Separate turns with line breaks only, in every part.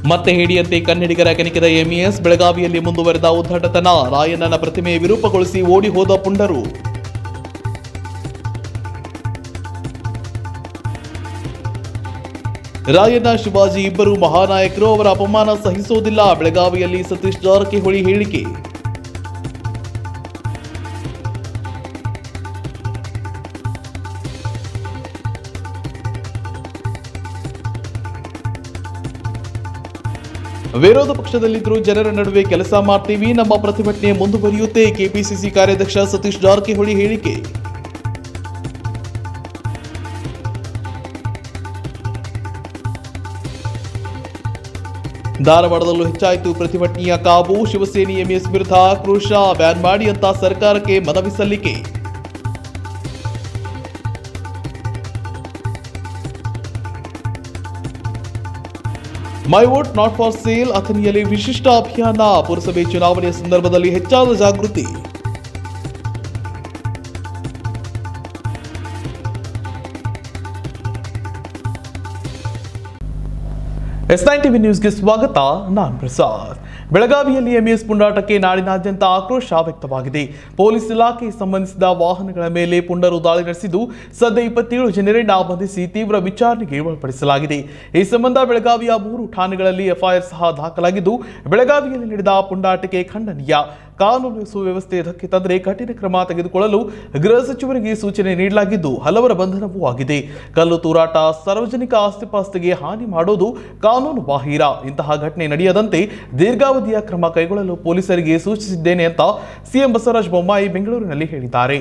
ಮತ್ತೆ ಹೇಳಿಯಂತೆ ಕನ್ನಡಿಗರ ಕೆಣಕಿದ ಎಂಇಎಸ್ ಬೆಳಗಾವಿಯಲ್ಲಿ ಮುಂದುವರೆದ ಉದ್ದಟತನ ರಾಯಣ್ಣನ ಪ್ರತಿಮೆ ವಿರೂಪಗೊಳಿಸಿ ಓಡಿ ಹೋದ ಪುಂಡರು ರಾಯಣ್ಣ ಶಿವಾಜಿ ಇಬ್ಬರು ಮಹಾನಾಯಕರು ಅವರ ಅಪಮಾನ ಸಹಿಸುವುದಿಲ್ಲ ಬೆಳಗಾವಿಯಲ್ಲಿ ಸತೀಶ್ ಜಾರಕಿಹೊಳಿ ಹೇಳಿಕೆ ವಿರೋಧ ಪಕ್ಷದಲ್ಲಿದ್ದರೂ ಜನರ ನಡುವೆ ಕೆಲಸ ಮಾಡ್ತೀವಿ ನಮ್ಮ ಪ್ರತಿಭಟನೆ ಮುಂದುವರಿಯುತ್ತೆ ಕೆಪಿಸಿಸಿ ಕಾರ್ಯಾಧ್ಯಕ್ಷ ಸತೀಶ್ ಜಾರಕಿಹೊಳಿ ಹೇಳಿಕೆ ಧಾರವಾಡದಲ್ಲೂ ಹೆಚ್ಚಾಯಿತು ಪ್ರತಿಭಟನೆಯ ಕಾವು ಶಿವಸೇನೆ ಎಂಎಸ್ ವಿರುದ್ಧ ಆಕ್ರೋಶ ಬ್ಯಾನ್ ಮಾಡಿ ಅಂತ ಸರ್ಕಾರಕ್ಕೆ ಮನವಿ ಸಲ್ಲಿಕೆ my vote not for sale ಅಥಣಿಯಲ್ಲಿ ವಿಶಿಷ್ಟ ಅಭಿಯಾನ ಪುರಸಭೆ ಚುನಾವಣೆಯ ಸಂದರ್ಭದಲ್ಲಿ ಹೆಚ್ಚಾದ ಜಾಗೃತಿ ಎಸ್ ನೈನ್ ಟಿವಿ ನ್ಯೂಸ್ಗೆ ಸ್ವಾಗತ ನಾನ್ ಪ್ರಸಾದ್ ಬೆಳಗಾವಿಯಲ್ಲಿ ಎಂಇಎಸ್ ಪುಂಡಾಟಕ್ಕೆ ನಾಡಿನಾದ್ಯಂತ ಆಕ್ರೋಶ ವ್ಯಕ್ತವಾಗಿದೆ ಪೊಲೀಸ್ ಇಲಾಖೆ ಸಂಬಂಧಿಸಿದ ವಾಹನಗಳ ಮೇಲೆ ಪುಂಡರು ದಾಳಿ ನಡೆಸಿದ್ದು ಸದ್ಯ ಇಪ್ಪತ್ತೇಳು ಜನರನ್ನ ಬಂಧಿಸಿ ತೀವ್ರ ವಿಚಾರಣೆಗೆ ಒಳಪಡಿಸಲಾಗಿದೆ ಈ ಸಂಬಂಧ ಬೆಳಗಾವಿಯ ಮೂರು ಠಾಣೆಗಳಲ್ಲಿ ಎಫ್ಐಆರ್ ಸಹ ದಾಖಲಾಗಿದ್ದು ಬೆಳಗಾವಿಯಲ್ಲಿ ನಡೆದ ಪುಂಡಾಟಕ್ಕೆ ಖಂಡನೀಯ ಕಾನೂನು ಸುವ್ಯವಸ್ಥೆ ಧಕ್ಕೆ ತಂದರೆ ಕಠಿಣ ಕ್ರಮ ತೆಗೆದುಕೊಳ್ಳಲು ಗೃಹ ಸಚಿವರಿಗೆ ಸೂಚನೆ ನೀಡಲಾಗಿದ್ದು ಹಲವರ ಬಂಧನವೂ ಆಗಿದೆ ಕಲ್ಲು ತೂರಾಟ ಸಾರ್ವಜನಿಕ ಆಸ್ತಿಪಾಸ್ತಿಗೆ ಹಾನಿ ಮಾಡೋದು ಕಾನೂನು ಬಾಹಿರ ಇಂತಹ ಘಟನೆ ನಡೆಯದಂತೆ ದೀರ್ಘಾವಧಿಯ ಕ್ರಮ ಕೈಗೊಳ್ಳಲು ಪೊಲೀಸರಿಗೆ ಸೂಚಿಸಿದ್ದೇನೆ ಅಂತ ಸಿಎಂ ಬಸವರಾಜ ಬೊಮ್ಮಾಯಿ ಬೆಂಗಳೂರಿನಲ್ಲಿ ಹೇಳಿದ್ದಾರೆ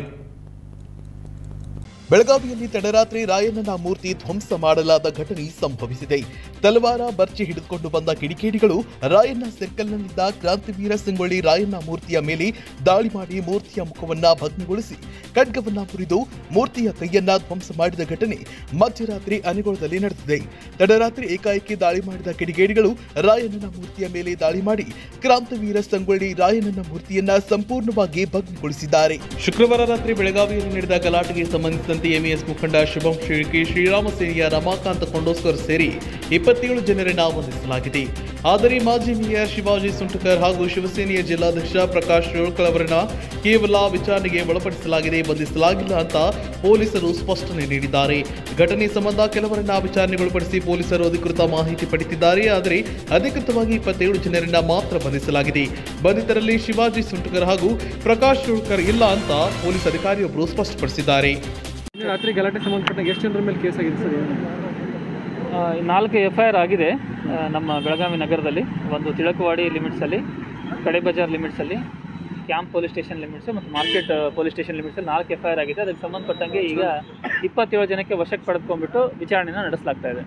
ಬೆಳಗಾವಿಯಲ್ಲಿ ತಡರಾತ್ರಿ ರಾಯಣ್ಣನ ಮೂರ್ತಿ ಧ್ವಂಸ ಮಾಡಲಾದ ಘಟನೆ ಸಂಭವಿಸಿದೆ ತಲವಾರ ಬರ್ಚಿ ಹಿಡಿದುಕೊಂಡು ಬಂದ ಕಿಡಿಕೇಡಿಗಳು ರಾಯಣ್ಣ ಸರ್ಕಲ್ನಲ್ಲಿದ್ದ ಕ್ರಾಂತಿವೀರ ಸಂಗೊಳ್ಳಿ ರಾಯಣ್ಣ ಮೂರ್ತಿಯ ಮೇಲೆ ದಾಳಿ ಮಾಡಿ ಮೂರ್ತಿಯ ಮುಖವನ್ನ ಭಗ್ನಗೊಳಿಸಿ ಖಡ್ಗವನ್ನ ಮುರಿದು ಮೂರ್ತಿಯ ಕೈಯನ್ನ ಧ್ವಂಸ ಮಾಡಿದ ಘಟನೆ ಮಧ್ಯರಾತ್ರಿ ಅನಗೋಳದಲ್ಲಿ ನಡೆದಿದೆ ತಡರಾತ್ರಿ ಏಕಾಏಕಿ ದಾಳಿ ಮಾಡಿದ ಕಿಡಿಗೇಡಿಗಳು ರಾಯಣ್ಣನ ಮೂರ್ತಿಯ ಮೇಲೆ ದಾಳಿ ಮಾಡಿ ಕ್ರಾಂತಿವೀರ ಸಂಗೊಳ್ಳಿ ರಾಯಣ್ಣನ ಮೂರ್ತಿಯನ್ನ ಸಂಪೂರ್ಣವಾಗಿ ಭಗ್ನಗೊಳಿಸಿದ್ದಾರೆ ಶುಕ್ರವಾರ ರಾತ್ರಿ ಬೆಳಗಾವಿಯಲ್ಲಿ ನಡೆದ ಗಲಾಟೆಗೆ ಸಂಬಂಧಿಸಿದಂತೆ ಎಂಇಎಸ್ ಮುಖಂಡ ಶುಭಂ ಶಿಳ್ಕಿ ಶ್ರೀರಾಮ ಸೇನೆಯ ರಮಾಕಾಂತ್ ಕೊಂಡೋಸ್ಕರ್ ಸೇರಿ ಇಪ್ಪತ್ತೇಳು ಜನರನ್ನ ಬಂಧಿಸಲಾಗಿದೆ ಆದರೆ ಮಾಜಿ ಮೇಯರ್ ಶಿವಾಜಿ ಸುಂಟಕರ್ ಹಾಗೂ ಶಿವಸೇನೆಯ ಜಿಲ್ಲಾಧ್ಯಕ್ಷ ಪ್ರಕಾಶ್ ಶೋಳ್ಕರ್ ಅವರನ್ನ ಕೇವಲ ವಿಚಾರಣೆಗೆ ಒಳಪಡಿಸಲಾಗಿದೆ ಬಂಧಿಸಲಾಗಿಲ್ಲ ಅಂತ ಪೊಲೀಸರು ಸ್ಪಷ್ಟನೆ ನೀಡಿದ್ದಾರೆ ಘಟನೆ ಸಂಬಂಧ ಕೆಲವರನ್ನ ವಿಚಾರಣೆಗೊಳಪಡಿಸಿ ಪೊಲೀಸರು ಅಧಿಕೃತ ಮಾಹಿತಿ ಪಡೆದಿದ್ದಾರೆ ಆದರೆ ಅಧಿಕೃತವಾಗಿ ಇಪ್ಪತ್ತೇಳು ಜನರನ್ನ ಮಾತ್ರ ಬಂಧಿಸಲಾಗಿದೆ ಬಂಧಿತರಲ್ಲಿ ಶಿವಾಜಿ ಸುಂಟಕರ್ ಹಾಗೂ ಪ್ರಕಾಶ್ ಶೋಳ್ಕರ್ ಇಲ್ಲ ಅಂತ ಪೊಲೀಸ್ ಅಧಿಕಾರಿಯೊಬ್ಬರು ಸ್ಪಷ್ಟಪಡಿಸಿದ್ದಾರೆ
ನಿನ್ನೆ ರಾತ್ರಿ ಗಲಾಟೆ ಸಂಬಂಧಪಟ್ಟ ಎಷ್ಟು ಜನರ ಮೇಲೆ ಕೇಸ್ ಆಗಿದೆ ಸರ್ ಏನು?
ಆ, ನಾಲ್ಕು ಎಫ್ ಐ ಆರ್ ಆಗಿದೆ ಆ, ನಮ್ಮ ಬೆಳಗಾವಿ ನಗರದಲ್ಲಿ ಒಂದು ತಿಳಕವಾಡಿ ಲಿಮಿಟ್ಸಲ್ಲಿ ಕಡೆ ಬಜಾರ್ ಲಿಮಿಟ್ಸಲ್ಲಿ ಕ್ಯಾಂಪ್ ಪೊಲೀಸ್ ಸ್ಟೇಷನ್ ಲಿಮಿಟ್ಸ್ ಮತ್ತು ಮಾರ್ಕೆಟ್ ಪೊಲೀಸ್ ಸ್ಟೇಷನ್ ಲಿಮಿಟ್ಸಲ್ಲಿ ನಾಲ್ಕು ಎಫ್ ಐ ಆರ್ ಆಗಿದೆ ಅದಕ್ಕೆ ಸಂಬಂಧಪಟ್ಟಂಗೆ ಈಗ ಇಪ್ಪತ್ತೇಳು ಜನಕ್ಕೆ ವಶಕ್ಕೆ ಪಡೆದುಕೊಂಡ್ಬಿಟ್ಟು ವಿಚಾರಣೆನ ನಡೆಸಲಾಗ್ತಾ ಇದೆ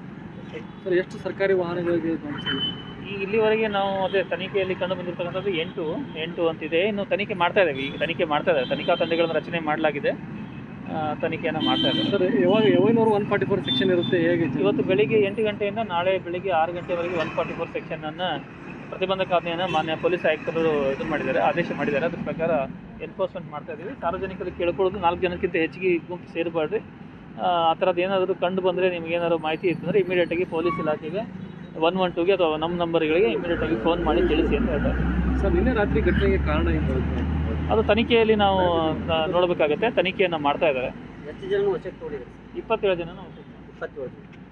ಸರ್ ಎಷ್ಟು ಸರ್ಕಾರಿ ವಾಹನಗಳಿಗೆ ಧ್ವಂಸಾಗಿದೆ?
ಈ ಇಲ್ಲಿವರೆಗೆ ನಾವು ಅದೇ ತನಿಖೆಯಲ್ಲಿ ಕಂಡು ಬಂದಿರತಕ್ಕಂಥದ್ದು ಎಂಟು ಎಂಟು ಅಂತಿದೆ ಇನ್ನು ತನಿಖೆ ಮಾಡ್ತಾ ಇದ್ದೇವೆ ಈಗ ತನಿಖೆ ಮಾಡ್ತಾ ಇದ್ದಾರೆ ತನಿಖಾ ತಂಡಗಳನ್ನು ರಚನೆ ಮಾಡಲಾಗಿದೆ ಆ, ತನಿಖೆಯನ್ನು ಮಾಡ್ತಾ ಇದ್ದಾರೆ
ಸರ್ ಯಾವಾಗ ಯಾವಾಗಿನವರು ಒನ್ ಫಾರ್ಟಿ ಫೋರ್ ಸೆಕ್ಷನ್ ಇರುತ್ತೆ ಹೇಗೆ
ಇವತ್ತು ಬೆಳಿಗ್ಗೆ ಎಂಟು ಗಂಟೆಯಿಂದ ನಾಳೆ ಬೆಳಿಗ್ಗೆ ಆರು ಗಂಟೆವರೆಗೆ ಒನ್ ಫಾರ್ಟಿ ಫೋರ್ ಸೆಕ್ಷನನ್ನು ಪ್ರತಿಬಂಧಕಾಜ್ಞೆಯನ್ನು ಮಾನ್ಯ ಪೊಲೀಸ್ ಆಯುಕ್ತರು ಇದು ಮಾಡಿದ್ದಾರೆ ಆದೇಶ ಮಾಡಿದ್ದಾರೆ ಅದ್ರ ಪ್ರಕಾರ ಎನ್ಫೋರ್ಸ್ಮೆಂಟ್ ಮಾಡ್ತಾ ಇದ್ದೀವಿ ಸಾರ್ವಜನಿಕರಿಗೆ ಕೇಳ್ಕೊಳ್ಳೋದು ನಾಲ್ಕು ಜನಕ್ಕಿಂತ ಹೆಚ್ಚಿಗೆ ಗುಂಪು ಸೇರಬಾರ್ದು ಆ ಥರದ್ದು ಏನಾದರೂ ಕಂಡು ಬಂದರೆ ನಿಮ್ಗೆ ಏನಾದರೂ ಮಾಹಿತಿ ಇತ್ತಂದರೆ ಇಮಿಡಿಯೇಟಾಗಿ ಪೊಲೀಸ್ ಇಲಾಖೆಗೆ ಒನ್ ಒನ್ ಟೂಗೆ ಅಥವಾ ನಮ್ಮ ನಂಬರ್ಗಳಿಗೆ ಇಮಿಡಿಯೇಟಾಗಿ ಫೋನ್ ಮಾಡಿ ತಿಳಿಸಿ ಅಂತ ಹೇಳ್ತಾರೆ
ಸರ್ ನಿನ್ನೆ ರಾತ್ರಿ ಘಟನೆಗೆ ಕಾರಣ ಏನು ಬರುತ್ತೆ
ಅದು ತನಿಖೆಯಲ್ಲಿ ನಾವು ಆ, ನೋಡಬೇಕಾಗತ್ತೆ ತನಿಖೆಯನ್ನು ಮಾಡ್ತಾ ಇದ್ದಾರೆ
ಎಷ್ಟು ಜನ ವಶಕ್ಕೆ ತಗೊಂಡಿದ್ದಾರೆ
ಇಪ್ಪತ್ತೇಳು ಜನ ನಾವು
ಇಪ್ಪತ್ತೇಳು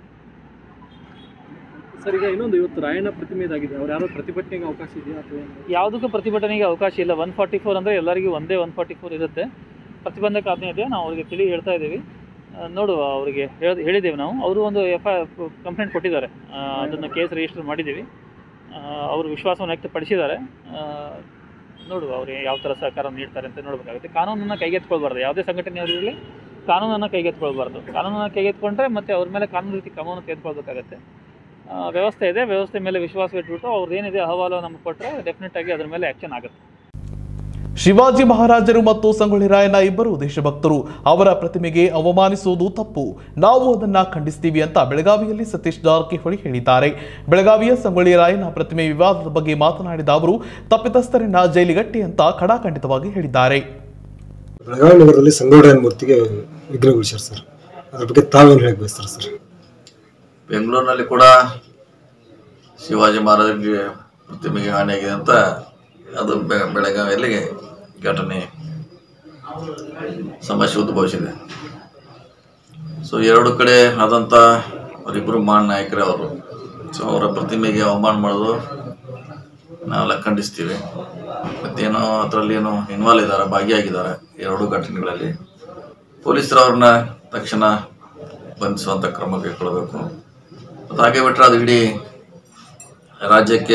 ಸರ್ ಈಗ ಇನ್ನೊಂದು ಇವತ್ತು ರಾಯಣ್ಣ ಪ್ರತಿಮೆ ಇದಾಗಿದೆ ಅವ್ರು ಯಾರೋ ಪ್ರತಿಭಟನೆಗೆ ಅವಕಾಶ ಇದೆಯಾ ಅಥವಾ ಏನು?
ಯಾವುದಕ್ಕೂ ಪ್ರತಿಭಟನೆಗೆ ಅವಕಾಶ ಇಲ್ಲ ಒನ್ ಫಾರ್ಟಿ ಫೋರ್ ಅಂದರೆ ಎಲ್ಲರಿಗೂ ಒಂದೇ ಒನ್ ಫಾರ್ಟಿ ಫೋರ್ ಇರುತ್ತೆ ಪ್ರತಿಬಂಧಕಾಜ್ಞೆ ಇದೆ ನಾವು ಅವ್ರಿಗೆ ತಿಳಿ ಹೇಳ್ತಾ ಇದ್ದೀವಿ ಆ, ನೋಡುವ ಅವರಿಗೆ ಹೇಳ ಹೇಳಿದ್ದೇವೆ ನಾವು ಅವರು ಒಂದು ಎಫ್ ಐ ಕಂಪ್ಲೇಂಟ್ ಕೊಟ್ಟಿದ್ದಾರೆ ಆ, ಅದನ್ನು ಕೇಸ್ ರಿಜಿಸ್ಟರ್ ಮಾಡಿದ್ದೀವಿ ಆ, ಅವರು ವಿಶ್ವಾಸವನ್ನು ವ್ಯಕ್ತಪಡಿಸಿದ್ದಾರೆ ಆ, ನೋಡುವ ಅವರು ಯಾವ ಥರ ಸಹಕಾರ ನೀಡ್ತಾರೆ ಅಂತ ನೋಡಬೇಕಾಗುತ್ತೆ ಕಾನೂನನ್ನು ಕೈಗೆತ್ಕೊಳ್ಬಾರ್ದು ಯಾವುದೇ ಸಂಘಟನೆಯವರಿರಲಿ ಕಾನೂನನ್ನು ಕೈಗೆತ್ಕೊಳ್ಬಾರ್ದು ಕಾನೂನನ್ನು ಕೈಗೆತ್ಕೊಂಡ್ರೆ ಮತ್ತೆ ಅವ್ರ ಮೇಲೆ ಕಾನೂನು ರೀತಿ ಕ್ರಮವನ್ನು ತೆಗೆದುಕೊಳ್ಬೇಕಾಗತ್ತೆ ಆ, ವ್ಯವಸ್ಥೆ ಇದೆ ವ್ಯವಸ್ಥೆ ಮೇಲೆ ವಿಶ್ವಾಸ ಇಟ್ಬಿಟ್ಟು ಅವ್ರದ್ದು ಏನಿದೆ ಅಹವಾಲು ನಮ್ಗೆ ಕೊಟ್ಟರೆ ಡೆಫಿನೆಟ್ ಆಗಿ ಅದ್ರ ಮೇಲೆ ಆ್ಯಕ್ಷನ್ ಆಗುತ್ತೆ
ಶಿವಾಜಿ ಮಹಾರಾಜರು ಮತ್ತು ಸಂಗೊಳ್ಳಿ ರಾಯಣ್ಣ ಇಬ್ಬರು ದೇಶಭಕ್ತರು ಅವರ ಪ್ರತಿಮೆಗೆ ಅವಮಾನಿಸುವುದು ತಪ್ಪು ನಾವು ಅದನ್ನ ಖಂಡಿಸ್ತೀವಿ ಅಂತ ಬೆಳಗಾವಿಯಲ್ಲಿ ಸತೀಶ್ ಜಾರಕಿಹೊಳಿ ಹೇಳಿದ್ದಾರೆ ಬೆಳಗಾವಿಯ ಸಂಗೊಳ್ಳಿ ರಾಯಣ್ಣ ಪ್ರತಿಮೆ ವಿವಾದದ ಬಗ್ಗೆ ಮಾತನಾಡಿದ ಅವರು ತಪ್ಪಿತಸ್ಥರನ್ನ ಜೈಲಿಗಟ್ಟಿ ಅಂತ ಖಡಾಖಂಡಿತವಾಗಿ ಹೇಳಿದ್ದಾರೆ
ಬೆಳಗಾವಿ ನಗರದಲ್ಲಿ ಸಂಗೊಳ್ಳಿರಾಯನ ಮೂರ್ತಿಗೆ ವಿಗ್ರಹಗೊಳಿಸ್ಯಾರ ಸರ್ ಅದ್ರ ಬಗ್ಗೆ ತಾವೇನು ಹೇಳಕ್ ಬಯಸ್ತಾರೆ ಸರ್
ಬೆಂಗಳೂರಿನಲ್ಲಿ ಕೂಡ
ಶಿವಾಜಿ ಮಹಾರಾಜರಿಗೆ ಪ್ರತಿಮೆಗೆ ಹಾನಿಯಾಗಿದೆ ಅಂತ ಅದು ಬೆ- ಬೆಳಗಾವಿಯಲ್ಲಿ ಘಟನೆ ಸಮಸ್ಯೆ ಉದ್ಭವಿಸಿದೆ ಸೊ ಎರಡು ಕಡೆ ಆದಂಥ ಅವರಿಬ್ಬರು ಮಾನ್ ನಾಯಕರೇ ಅವರು ಸೊ ಅವರ ಪ್ರತಿಮೆಗೆ ಅವಮಾನ ಮಾಡೋದು ನಾವೆಲ್ಲ ಖಂಡಿಸ್ತೀವಿ ಮತ್ತೇನೋ ಅದರಲ್ಲಿ ಏನೋ ಇನ್ವಾಲ್ವ್ ಇದ್ದಾರೆ ಭಾಗಿಯಾಗಿದ್ದಾರೆ ಎರಡು ಘಟನೆಗಳಲ್ಲಿ ಪೊಲೀಸರು ಅವ್ರನ್ನ ತಕ್ಷಣ ಬಂಧಿಸುವಂಥ ಕ್ರಮ ಕೈಗೊಳ್ಳಬೇಕು ಮತ್ತು ಹಾಗೆ ಬಿಟ್ಟರೆ ಅದು ಇಡೀ ರಾಜ್ಯಕ್ಕೆ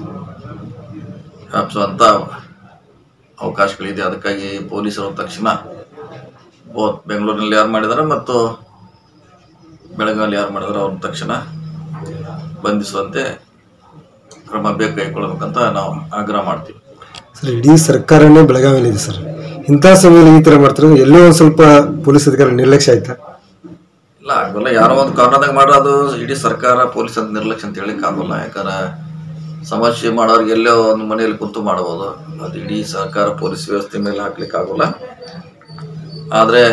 ವ್ಯಾಪಿಸುವಂಥ ಅವಕಾಶಗಳಿದೆ ಅದಕ್ಕಾಗಿ ಪೊಲೀಸರು ತಕ್ಷಣ ಬೋತ್ ಬೆಂಗಳೂರಿನಲ್ಲಿ ಯಾರು ಮಾಡಿದ್ದಾರೆ ಮತ್ತು ಬೆಳಗಾವಿಯಲ್ಲಿ ಯಾರು ಮಾಡಿದಾರೆ ಅವ್ರನ್ನ ತಕ್ಷಣ ಬಂಧಿಸುವಂತೆ ಕ್ರಮ ಬೇಕು ಕೈಗೊಳ್ಬೇಕಂತ ನಾವು ಆಗ್ರಹ ಮಾಡ್ತೀವಿ
ಸರ್ ಇಡೀ ಸರ್ಕಾರನೇ ಬೆಳಗಾವಿಯಲ್ಲಿದೆ ಸರ್ ಇಂಥ ಸಮಯದಲ್ಲಿ ಈ ಥರ ಮಾಡ್ತಾರೆ ಎಲ್ಲೋ ಒಂದು ಸ್ವಲ್ಪ ಪೊಲೀಸ್ ಅಧಿಕಾರಿ ನಿರ್ಲಕ್ಷ್ಯ ಆಯ್ತಾ
ಇಲ್ಲ ಆಗೋಲ್ಲ ಯಾರೋ ಒಂದು ಕಾರಣದಾಗ ಮಾಡೋದು ಇಡೀ ಸರ್ಕಾರ ಪೊಲೀಸ್ ಅಂತ ನಿರ್ಲಕ್ಷ್ಯ ಅಂತ ಹೇಳಿಕ್ ಆಗೋಲ್ಲ ಯಾಕಂದ್ರೆ ಸಮಸ್ಯೆ ಮಾಡೋರಿಗೆ ಎಲ್ಲೋ ಒಂದು ಮನೆಯಲ್ಲಿ ಕುಂತು ಮಾಡ್ಬೋದು ಅದು ಇಡೀ ಸರ್ಕಾರ ಪೊಲೀಸ್ ವ್ಯವಸ್ಥೆ ಮೇಲೆ ಹಾಕ್ಲಿಕ್ಕೆ ಆಗೋಲ್ಲ ಆದರೆ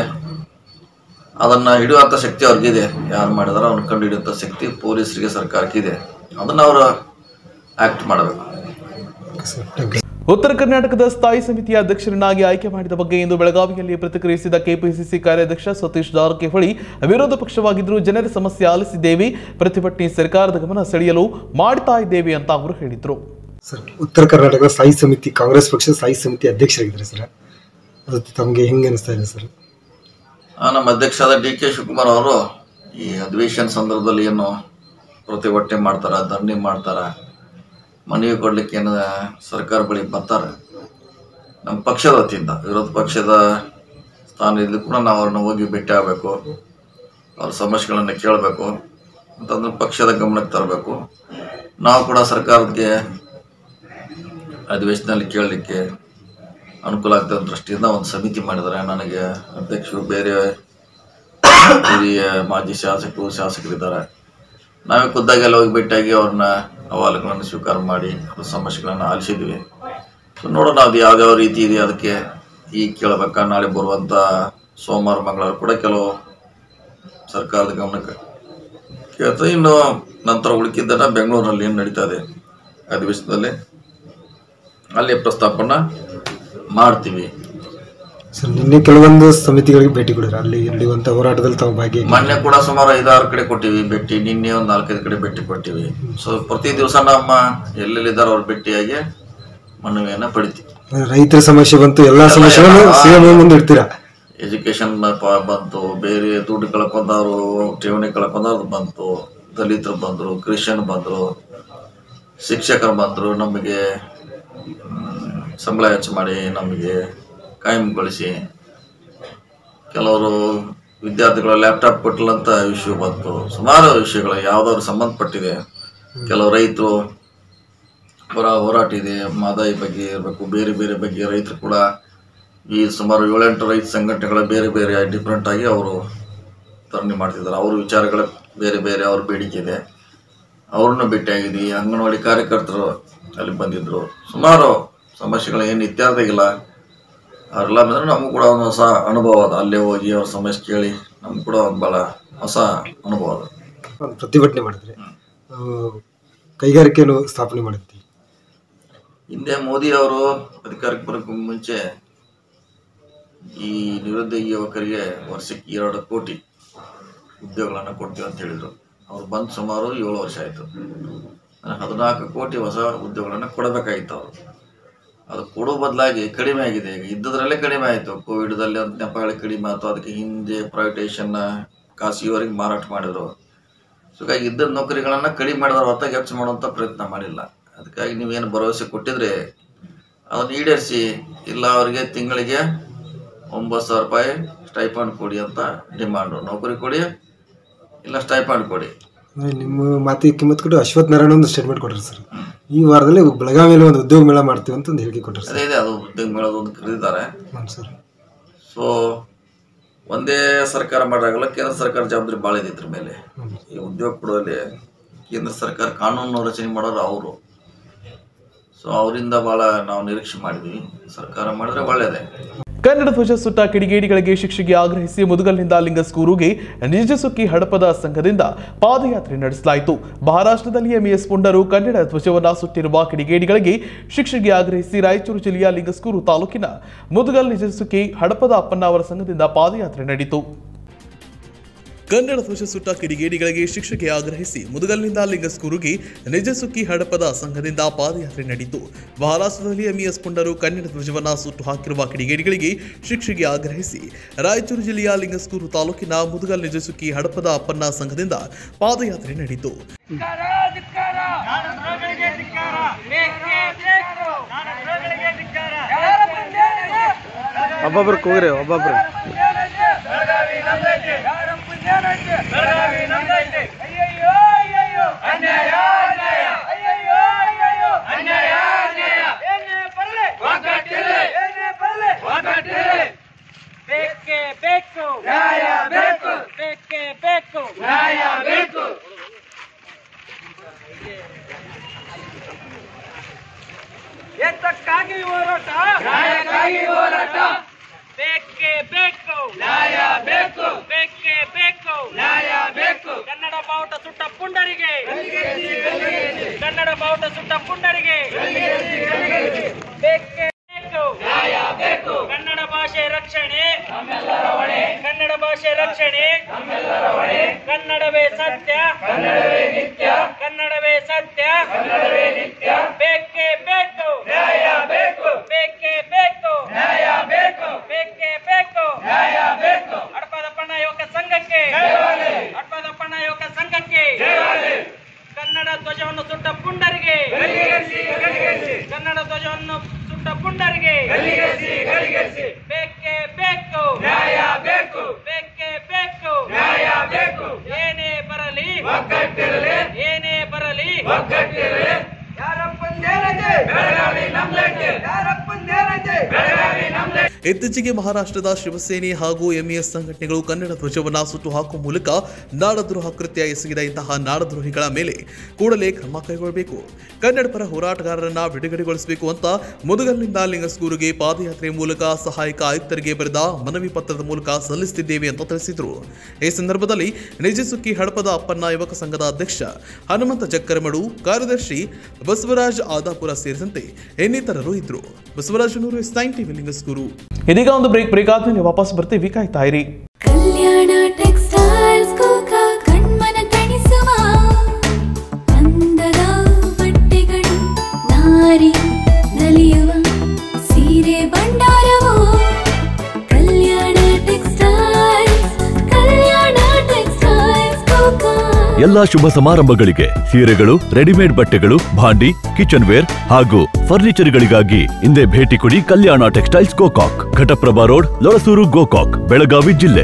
ಅದನ್ನ ಹಿಡಿಯುವಂಥ ಶಕ್ತಿ ಅವ್ರಿಗಿದೆ ಯಾರು ಮಾಡಿದಾರೋ ಅವ್ನ ಕಂಡು ಹಿಡಿಯುವಂಥ ಶಕ್ತಿ ಪೊಲೀಸರಿಗೆ ಸರ್ಕಾರಕ್ಕಿದೆ ಅದನ್ನ ಅವರು ಆಕ್ಟ್ ಮಾಡಬೇಕು
ಸರ್ ಥ್ಯಾಂಕ್ ಯು
ಉತ್ತರ ಕರ್ನಾಟಕದ ಸ್ಥಾಯಿ ಸಮಿತಿಯ ಅಧ್ಯಕ್ಷರನ್ನಾಗಿ ಆಯ್ಕೆ ಮಾಡಿದ ಬಗ್ಗೆ ಇಂದು ಬೆಳಗಾವಿಯಲ್ಲಿ ಪ್ರತಿಕ್ರಿಯಿಸಿದ ಕೆಪಿಸಿಸಿ ಕಾರ್ಯಾಧ್ಯಕ್ಷ ಸತೀಶ್ ಜಾರಕಿಹೊಳಿ ವಿರೋಧ ಪಕ್ಷವಾಗಿದ್ದರೂ ಜನರ ಸಮಸ್ಯೆ ಆಲಿಸಿದ್ದೇವೆ ಪ್ರತಿಭಟನೆ ಸರ್ಕಾರದ ಗಮನ ಸೆಳೆಯಲು ಮಾಡ್ತಾ ಇದ್ದೇವೆ ಅಂತ ಅವರು ಹೇಳಿದರು
ಸರ್ ಉತ್ತರ ಕರ್ನಾಟಕದ ಸ್ಥಾಯಿ ಸಮಿತಿ ಕಾಂಗ್ರೆಸ್ ಪಕ್ಷದ ಸ್ಥಾಯಿ ಸಮಿತಿ ಅಧ್ಯಕ್ಷರಾಗಿದ್ದಾರೆ ಸರ್ ಅದು ತಮಗೆ ಹೆಂಗೆ ಅನಿಸ್ತಾ ಇದೆ ಸರ್
ಆ, ನಮ್ಮ ಅಧ್ಯಕ್ಷರಾದ ಡಿ ಕೆ ಶಿವಕುಮಾರ್ ಅವರು ಈ ಅಧಿವೇಶನ ಸಂದರ್ಭದಲ್ಲಿ ಏನು ಪ್ರತಿಭಟನೆ ಮಾಡ್ತಾರ ಧರಣಿ ಮಾಡ್ತಾರ ಮನವಿ ಕೊಡ್ಲಿಕ್ಕೆ ಏನು ಸರ್ಕಾರ ಬಳಿ ಬರ್ತಾರೆ ನಮ್ಮ ಪಕ್ಷದ ವತಿಯಿಂದ ವಿರೋಧ ಪಕ್ಷದ ಸ್ಥಾನ ಇದ್ದು ಕೂಡ ನಾವು ಅವ್ರನ್ನ ಹೋಗಿ ಭೇಟಿ ಆಗಬೇಕು ಅವ್ರ ಸಮಸ್ಯೆಗಳನ್ನು ಕೇಳಬೇಕು ಅಂತಂದ್ರೆ ಪಕ್ಷದ ಗಮನಕ್ಕೆ ತರಬೇಕು ನಾವು ಕೂಡ ಸರ್ಕಾರಕ್ಕೆ ಅಧಿವೇಶನದಲ್ಲಿ ಕೇಳಲಿಕ್ಕೆ ಅನುಕೂಲ ಆಗ್ತದೆ ದೃಷ್ಟಿಯಿಂದ ಒಂದು ಸಮಿತಿ ಮಾಡಿದ್ದಾರೆ ನನಗೆ ಅಧ್ಯಕ್ಷರು ಬೇರೆ ಹಿರಿಯ ಮಾಜಿ ಶಾಸಕರು ಶಾಸಕರಿದ್ದಾರೆ ನಾವೇ ಖುದ್ದಾಗಿ ಎಲ್ಲ ಹೋಗಿ ಭೇಟಿಯಾಗಿ ಅವ್ರನ್ನ ಅಹವಾಲುಗಳನ್ನು ಸ್ವೀಕಾರ ಮಾಡಿ ಅವ್ರ ಸಮಸ್ಯೆಗಳನ್ನು ಆಲಿಸಿದ್ವಿ ಸೊ ನೋಡೋಣ ಅದು ಯಾವ್ಯಾವ ರೀತಿ ಇದೆ ಅದಕ್ಕೆ ಈಗ ಕೇಳಬೇಕಾ ನಾಳೆ ಬರುವಂಥ ಸೋಮವಾರ ಮಂಗಳವಾರ ಕೂಡ ಕೆಲವು ಸರ್ಕಾರದ ಗಮನಕ್ಕೆ ಕೇಳ್ತದೆ ಇನ್ನು ನಂತರ ಉಳುಕಿದ್ದನ್ನ ಬೆಂಗಳೂರಿನಲ್ಲಿ ಏನು ನಡೀತಾ ಇದೆ ಅಧಿವೇಶನದಲ್ಲಿ ಅಲ್ಲಿ ಪ್ರಸ್ತಾಪನ ಮಾಡ್ತೀವಿ
ಸರ್ ನಿನ್ನೆ ಕೆಲವೊಂದು ಸಮಿತಿಗಳಿಗೆ ಭೇಟಿ ಕೊಡಿದ್ರು ಅಲ್ಲಿ ನಡೆಯುವಂಥ ಹೋರಾಟದಲ್ಲಿ ತಾವು ಭಾಗಿ
ಮೊನ್ನೆ ಕೂಡ ಸುಮಾರು ಐದಾರು ಕಡೆ ಕೊಟ್ಟಿವಿ ಭೇಟಿ ನಿನ್ನೆ ಒಂದು ನಾಲ್ಕೈದು ಕಡೆ ಭೇಟಿ ಕೊಟ್ಟಿವಿ ಸೊ ಪ್ರತಿ ದಿವಸ ನಮ್ಮ ಎಲ್ಲೆಲ್ಲಿದ್ದಾರೋ ಅವ್ರ ಭೇಟಿಯಾಗಿ ಮನವಿಯನ್ನ ಪಡಿತೀವಿ
ರೈತರ ಸಮಸ್ಯೆ ಬಂತು ಎಲ್ಲಾ ಸಮಸ್ಯೆಗಳನ್ನು ಸಿಎಂ ಮುಂದೆ ಇಡ್ತೀರಾ
ಎಜುಕೇಶನ್ ಬಂತು ಬೇರೆ ದುಡ್ಡು ಕಳ್ಕೊಂಡವ್ರು ಠೇವಣಿ ಕಳ್ಕೊಂಡವ್ರು ಬಂತು ದಲಿತರು ಬಂದರು ಕ್ರಿಶ್ಚಿಯನ್ ಬಂದರು ಶಿಕ್ಷಕರು ಬಂದರು ನಮಗೆ ಮ್, ಸಂಬಳ ಹೆಚ್ಚು ಮಾಡಿ ನಮಗೆ ಕಾಯಂಗೊಳಿಸಿ ಕೆಲವರು ವಿದ್ಯಾರ್ಥಿಗಳು ಲ್ಯಾಪ್ಟಾಪ್ ಕೊಟ್ಟಿಲ್ಲ ಅಂತ ವಿಷಯ ಬಂತು ಸುಮಾರು ವಿಷಯಗಳು ಯಾವ್ದಾದ್ರು ಸಂಬಂಧಪಟ್ಟಿದೆ ಕೆಲವು ರೈತರು ಹೊರ ಹೋರಾಟ ಇದೆ ಮಾದಾಯಿ ಬಗ್ಗೆ ಇರಬೇಕು ಬೇರೆ ಬೇರೆ ಬಗ್ಗೆ ರೈತರು ಕೂಡ ಈ ಸುಮಾರು ಏಳೆಂಟು ರೈತ ಸಂಘಟನೆಗಳ ಬೇರೆ ಬೇರೆ ಡಿಫ್ರೆಂಟ್ ಆಗಿ ಅವರು ಧರಣಿ ಮಾಡ್ತಿದ್ದಾರೆ ಅವ್ರ ವಿಚಾರಗಳ ಬೇರೆ ಬೇರೆ ಅವ್ರ ಬೇಡಿಕೆ ಇದೆ ಅವ್ರನ್ನ ಭೇಟಿಯಾಗಿದ್ವಿ ಅಂಗನವಾಡಿ ಕಾರ್ಯಕರ್ತರು ಅಲ್ಲಿ ಬಂದಿದ್ರು ಸುಮಾರು ಸಮಸ್ಯೆಗಳು ಏನು ಇತ್ಯಾದಿ ಆಗಿಲ್ಲ ಅವರೆಲ್ಲ ಬಂದ್ರೆ ನಮಗೂ ಕೂಡ ಒಂದು ಹೊಸ ಅನುಭವ ಅದ ಅಲ್ಲೇ ಹೋಗಿ ಅವ್ರ ಸಮಸ್ಯೆ ಕೇಳಿ ನಮ್ಗೆ ಕೂಡ ಒಂದು ಭಾಳ ಹೊಸ ಅನುಭವ ಅದ
ಒಂದು ಪ್ರತಿಭಟನೆ ಮಾಡಿದ್ರೆ ಆ, ಕೈಗಾರಿಕೆಯನ್ನು ಸ್ಥಾಪನೆ ಮಾಡಿದ್ವಿ
ಹಿಂದೆ ಮೋದಿ ಅವರು ಅಧಿಕಾರಕ್ಕೆ ಬರೋಕ್ಕೂ ಮುಂಚೆ ಈ ನಿರುದ್ಯೋಗಿ ಯುವಕರಿಗೆ ವರ್ಷಕ್ಕೆ ಎರಡು ಕೋಟಿ ಉದ್ಯೋಗಗಳನ್ನು ಕೊಡ್ತೀವಿ ಅಂತ ಹೇಳಿದರು ಅವ್ರು ಬಂದು ಸುಮಾರು ಏಳು ವರ್ಷ ಆಯಿತು ಹದಿನಾಲ್ಕು ಕೋಟಿ ಹೊಸ ಉದ್ಯೋಗಗಳನ್ನು ಕೊಡಬೇಕಾಗಿತ್ತು ಅವರು ಅದು ಕೊಡೋ ಬದಲಾಗಿ ಕಡಿಮೆ ಆಗಿದೆ ಈಗ ಇದ್ದದ್ರಲ್ಲೇ ಕಡಿಮೆ ಆಯಿತು ಕೋವಿಡ್ದಲ್ಲಿ ಅಂತ ನೆಪಗಳು ಕಡಿಮೆ ಆಯಿತು ಅದಕ್ಕೆ ಹಿಂದೆ ಪ್ರೈವೇಟೇಷನ್ನ ಖಾಸಗಿಯವರಿಗೆ ಮಾರಾಟ ಮಾಡಿದರು ಸೊ ಹೀಗಾಗಿ ಇದ್ದ ನೌಕರಿಗಳನ್ನು ಕಡಿಮೆ ಮಾಡಿದ್ರೆ ಹೊತ್ತಾಗಿ ಹೆಚ್ಚು ಮಾಡುವಂಥ ಪ್ರಯತ್ನ ಮಾಡಿಲ್ಲ ಅದಕ್ಕಾಗಿ ನೀವೇನು ಭರವಸೆ ಕೊಟ್ಟಿದ್ರೆ ಅದನ್ನು ಈಡೇರಿಸಿ ಇಲ್ಲ ಅವರಿಗೆ ತಿಂಗಳಿಗೆ ಒಂಬತ್ತು ಸಾವಿರ ರೂಪಾಯಿ ಸ್ಟೈಫಂಡ್ ಕೊಡಿ ಅಂತ ಡಿಮಾಂಡು ನೌಕರಿ ಕೊಡಿ ಇಲ್ಲ ಸ್ಟೈಫಂಡ್ ಕೊಡಿ
ಅಂದ್ರೆ ನಿಮ್ಮ ಮಾತಿಗೆ ಕಿಮ್ಮತ್ ಕೊಟ್ಟು ಅಶ್ವಥ್ ನಾರಾಯಣ ಒಂದು ಸ್ಟೇಟ್ಮೆಂಟ್ ಕೊಟ್ಟರು ಸರ್ ಈ ವಾರದಲ್ಲಿ ಬೆಳಗಾವಿಯಲ್ಲಿ ಒಂದು ಉದ್ಯೋಗ ಮೇಳ ಮಾಡ್ತೀವಿ ಅಂತ ಒಂದು ಹೇಳಿಕೆ ಕೊಟ್ಟರು ಸರ್
ಅದೇ ಇದೆ ಅದು ಉದ್ಯೋಗ ಮೇಳದ ಒಂದು ಕರೆದಿದ್ದಾರೆ
ಹ್ಞೂ ಸರ್
ಸೊ ಒಂದೇ ಸರ್ಕಾರ ಮಾಡೋಕ್ಕಾಗಲ್ಲ ಕೇಂದ್ರ ಸರ್ಕಾರ ಜವಾಬ್ದಾರಿ ಭಾಳ ಇದೆ ಇದ್ರ ಮೇಲೆ ಈ ಉದ್ಯೋಗ ಕೊಡುವಲ್ಲಿ ಕೇಂದ್ರ ಸರ್ಕಾರ ಕಾನೂನು ರಚನೆ ಮಾಡೋರು ಅವರು ಸೊ ಅವರಿಂದ ಭಾಳ ನಾವು ನಿರೀಕ್ಷೆ ಮಾಡಿದ್ವಿ ಸರ್ಕಾರ ಮಾಡಿದ್ರೆ ಒಳ್ಳೆಯದೇ
ಕನ್ನಡ ಧ್ವಜ ಸುಟ್ಟ ಕಿಡಿಗೇಡಿಗಳಿಗೆ ಶಿಕ್ಷೆಗೆ ಆಗ್ರಹಿಸಿ ಮುದುಗಲ್ನಿಂದ ಲಿಂಗಸ್ಕೂರುಗೆ ನಿಜಸುಕ್ಕಿ ಹಡಪದ ಸಂಘದಿಂದ ಪಾದಯಾತ್ರೆ ನಡೆಸಲಾಯಿತು ಮಹಾರಾಷ್ಟ್ರದಲ್ಲಿ ಎಂಇಎಸ್ ಪುಂಡರು ಕನ್ನಡ ಧ್ವಜವನ್ನ ಸುಟ್ಟಿರುವ ಕಿಡಿಗೇಡಿಗಳಿಗೆ ಶಿಕ್ಷೆಗೆ ಆಗ್ರಹಿಸಿ ರಾಯಚೂರು ಜಿಲ್ಲೆಯ ಲಿಂಗಸ್ಕೂರು ತಾಲೂಕಿನ ಮುದುಗಲ್ ನಿಜಸುಕ್ಕಿ ಹಡಪದ ಅಪ್ಪಣ್ಣ ಅವರ ಸಂಘದಿಂದ ಪಾದಯಾತ್ರೆ ನಡೆಯಿತು ಕನ್ನಡ ಧ್ವಜ ಸುಟ್ಟ ಕಿಡಿಗೇಡಿಗಳಿಗೆ ಶಿಕ್ಷೆಗೆ ಆಗ್ರಹಿಸಿ ಮುದುಗಲ್ನಿಂದ ಲಿಂಗಸ್ಕೂರುಗೆ ನಿಜಸುಕ್ಕಿ ಹಡಪದ ಸಂಘದಿಂದ ಪಾದಯಾತ್ರೆ ನಡೆಯಿತು ಮಹಾರಾಷ್ಟ್ರದಲ್ಲಿ ಎಂಇಎಸ್ ಪುಂಡರು ಕನ್ನಡ ಧ್ವಜವನ್ನ ಸುಟ್ಟು ಹಾಕಿರುವ ಕಿಡಿಗೇಡಿಗಳಿಗೆ ಶಿಕ್ಷೆಗೆ ಆಗ್ರಹಿಸಿ ರಾಯಚೂರು ಜಿಲ್ಲೆಯ ಲಿಂಗಸ್ಕೂರು ತಾಲೂಕಿನ ಮುದುಗಲ್ ನಿಜಸುಕ್ಕಿ ಹಡಪದ ಅಪ್ಪಣ್ಣ ಸಂಘದಿಂದ ಪಾದಯಾತ್ರೆ ನಡೆಯಿತು
ಒಬ್ಬೊಬ್ರು ಕೂಗ್ರಿ ಒಬ್ಬೊಬ್ರು
ಬೇಕೇ ಬೇಕು ನ್ಯಾಯ ಬೇಕು ಬೇಕೇ ಬೇಕು ನ್ಯಾಯ ಬೇಕು ಎತ್ತಕ್ಕಾಗಿ ಹೋರಾಟ ನ್ಯಾಯಕ್ಕಾಗಿ ಹೋರಾಟ ಬೇಕೇ ಬೇಕು ನ್ಯಾಯ ಬೇಕು ಬೇಕೇ ಬೇಕು ನ್ಯಾಯ ಬೇಕು ಕನ್ನಡ ಬಾವುಟ ಸುಟ್ಟ ಪುಂಡರಿಗೆ ಕನ್ನಡ ಬಾವುಟ ಸುಟ್ಟ ಪುಂಡರಿಗೆ ಬೇಕೇ ಬೇಕು ನ್ಯಾಯ ಬೇಕು ಕನ್ನಡ ಭಾಷೆ ರಕ್ಷಣೆ ಕನ್ನಡ ಭಾಷೆ ರಕ್ಷಣೆ ಕನ್ನಡವೇ ಸತ್ಯ ಕನ್ನಡವೇ ನಿತ್ಯ ಕನ್ನಡವೇ ಸತ್ಯ ಕನ್ನಡವೇ ನಿತ್ಯ ಬೇಕೇ ಬೇಕು ನ್ಯಾಯ ಬೇಕು ಬೇಕೇ ಬೇಕು ನ್ಯಾಯ ಬೇಕು ಬೇಕೇ ಬೇಕು ನ್ಯಾಯ ಬೇಕು ಹಡಪದಪ್ಪಣ್ಣ ಯುವಕ ಸಂಘಕ್ಕೆ ಹಡಪದಪ್ಪಣ್ಣ ಯುವಕ ಸಂಘಕ್ಕೆ ಕನ್ನಡ ಧ್ವಜವನ್ನು ಸುಟ್ಟ ಪುಂಡರಿಗೆ ಕನ್ನಡ ಧ್ವಜವನ್ನು ಸುಟ್ಟ ಪುಂಡರಿಗೆ ಬೇಕೇ ಬೇಕು ನ್ಯಾಯ ಬೇಕು ಬೇಕೇ ಬೇಕು ನ್ಯಾಯ ಬೇಕು ಏನೇ ಬರಲಿ ಒಗ್ಗಟ್ಟಿರಲಿ ಏನೇ ಬರಲಿ ಒಗ್ಗಟ್ಟಿರಲಿ ಯಾರಪ್ಪಂದೇನದೆ ಬೆಳಗಾವಿ ನಮ್ದಕ್ಕೆ ಯಾರಪ್ಪಂದೇನದೆ ಬೆಳಗಾವಿ ನಮ್ದಕ್ಕೆ
ಇತ್ತೀಚೆಗೆ ಮಹಾರಾಷ್ಟ್ರದ ಶಿವಸೇನೆ ಹಾಗೂ ಎಂಇಎಸ್ ಸಂಘಟನೆಗಳು ಕನ್ನಡ ಧ್ವಜವನ್ನ ಸುಟ್ಟು ಹಾಕುವ ಮೂಲಕ ನಾಡದ್ರೋಹ ಕೃತ್ಯ ಎಸಗಿದ ಇಂತಹ ನಾಡದ್ರೋಹಿಗಳ ಮೇಲೆ ಕೂಡಲೇ ಕ್ರಮ ಕೈಗೊಳ್ಳಬೇಕು ಕನ್ನಡ ಪರ ಹೋರಾಟಗಾರರನ್ನ ಬಿಡುಗಡೆಗೊಳಿಸಬೇಕು ಅಂತ ಮುದುಗಲ್ನಿಂದ ಲಿಂಗಸ್ಗೂರುಗೆ ಪಾದಯಾತ್ರೆ ಮೂಲಕ ಸಹಾಯಕ ಆಯುಕ್ತರಿಗೆ ಬರೆದ ಮನವಿ ಪತ್ರದ ಮೂಲಕ ಸಲ್ಲಿಸುತ್ತಿದ್ದೇವೆ ಅಂತ ತಿಳಿಸಿದರು ಈ ಸಂದರ್ಭದಲ್ಲಿ ನಿಜಸುಕ್ಕಿ ಹಡಪದ ಅಪ್ಪಣ್ಣ ಯುವಕ ಸಂಘದ ಅಧ್ಯಕ್ಷ ಹನುಮಂತ ಜಕ್ಕರಮಡು ಕಾರ್ಯದರ್ಶಿ ಬಸವರಾಜ್ ಆದಾಪುರ ಸೇರಿದಂತೆ ಇನ್ನಿತರರು ಇದ್ರು ಬಸವರಾಜನೂರು ಎಸ್ ನೈನ್ ಟಿವಿ ಲಿಂಗಸ್ಗೂರು ಇದೀಗ ಒಂದು ಬ್ರೇಕ್ ಬ್ರೇಕ್ ಆದ್ಮೇಲೆ ವಾಪಸ್ ಬರ್ತೀವಿ ಕಾಯ್ತಾ ಇರಿ
ಕಲ್ಯಾಣ ಟೆಕ್ಸ್ಟೈಲ್ಸ್ ಕೋಕ ಕಣ್ಮನ ತಣಿಸುವ ಅಂದದ ಬಟ್ಟೆಗಳು ನಾರಿ ನಲಿಯುವ ಸೀರೆ ಭಂಡಾರವು ಕಲ್ಯಾಣ ಟೆಕ್ಸ್ಟೈಲ್ಸ್ ಕಲ್ಯಾಣ ಟೆಕ್ಸ್ಟೈಲ್ಸ್ ಕೋಕ
ಎಲ್ಲಾ ಶುಭ ಸಮಾರಂಭಗಳಿಗೆ ಸೀರೆಗಳು ರೆಡಿಮೇಡ್ ಬಟ್ಟೆಗಳು ಭಾಂಡಿ ಕಿಚನ್ ವೇರ್ ಹಾಗೂ ಫರ್ನಿಚರ್ಗಳಿಗಾಗಿ ಹಿಂದೆ ಭೇಟಿ ಕೊಡಿ ಕಲ್ಯಾಣ ಟೆಕ್ಸ್ಟೈಲ್ಸ್ ಗೋಕಾಕ್ ಘಟಪ್ರಭಾ ರೋಡ್ ಲೊಳಸೂರು ಗೋಕಾಕ್ ಬೆಳಗಾವಿ ಜಿಲ್ಲೆ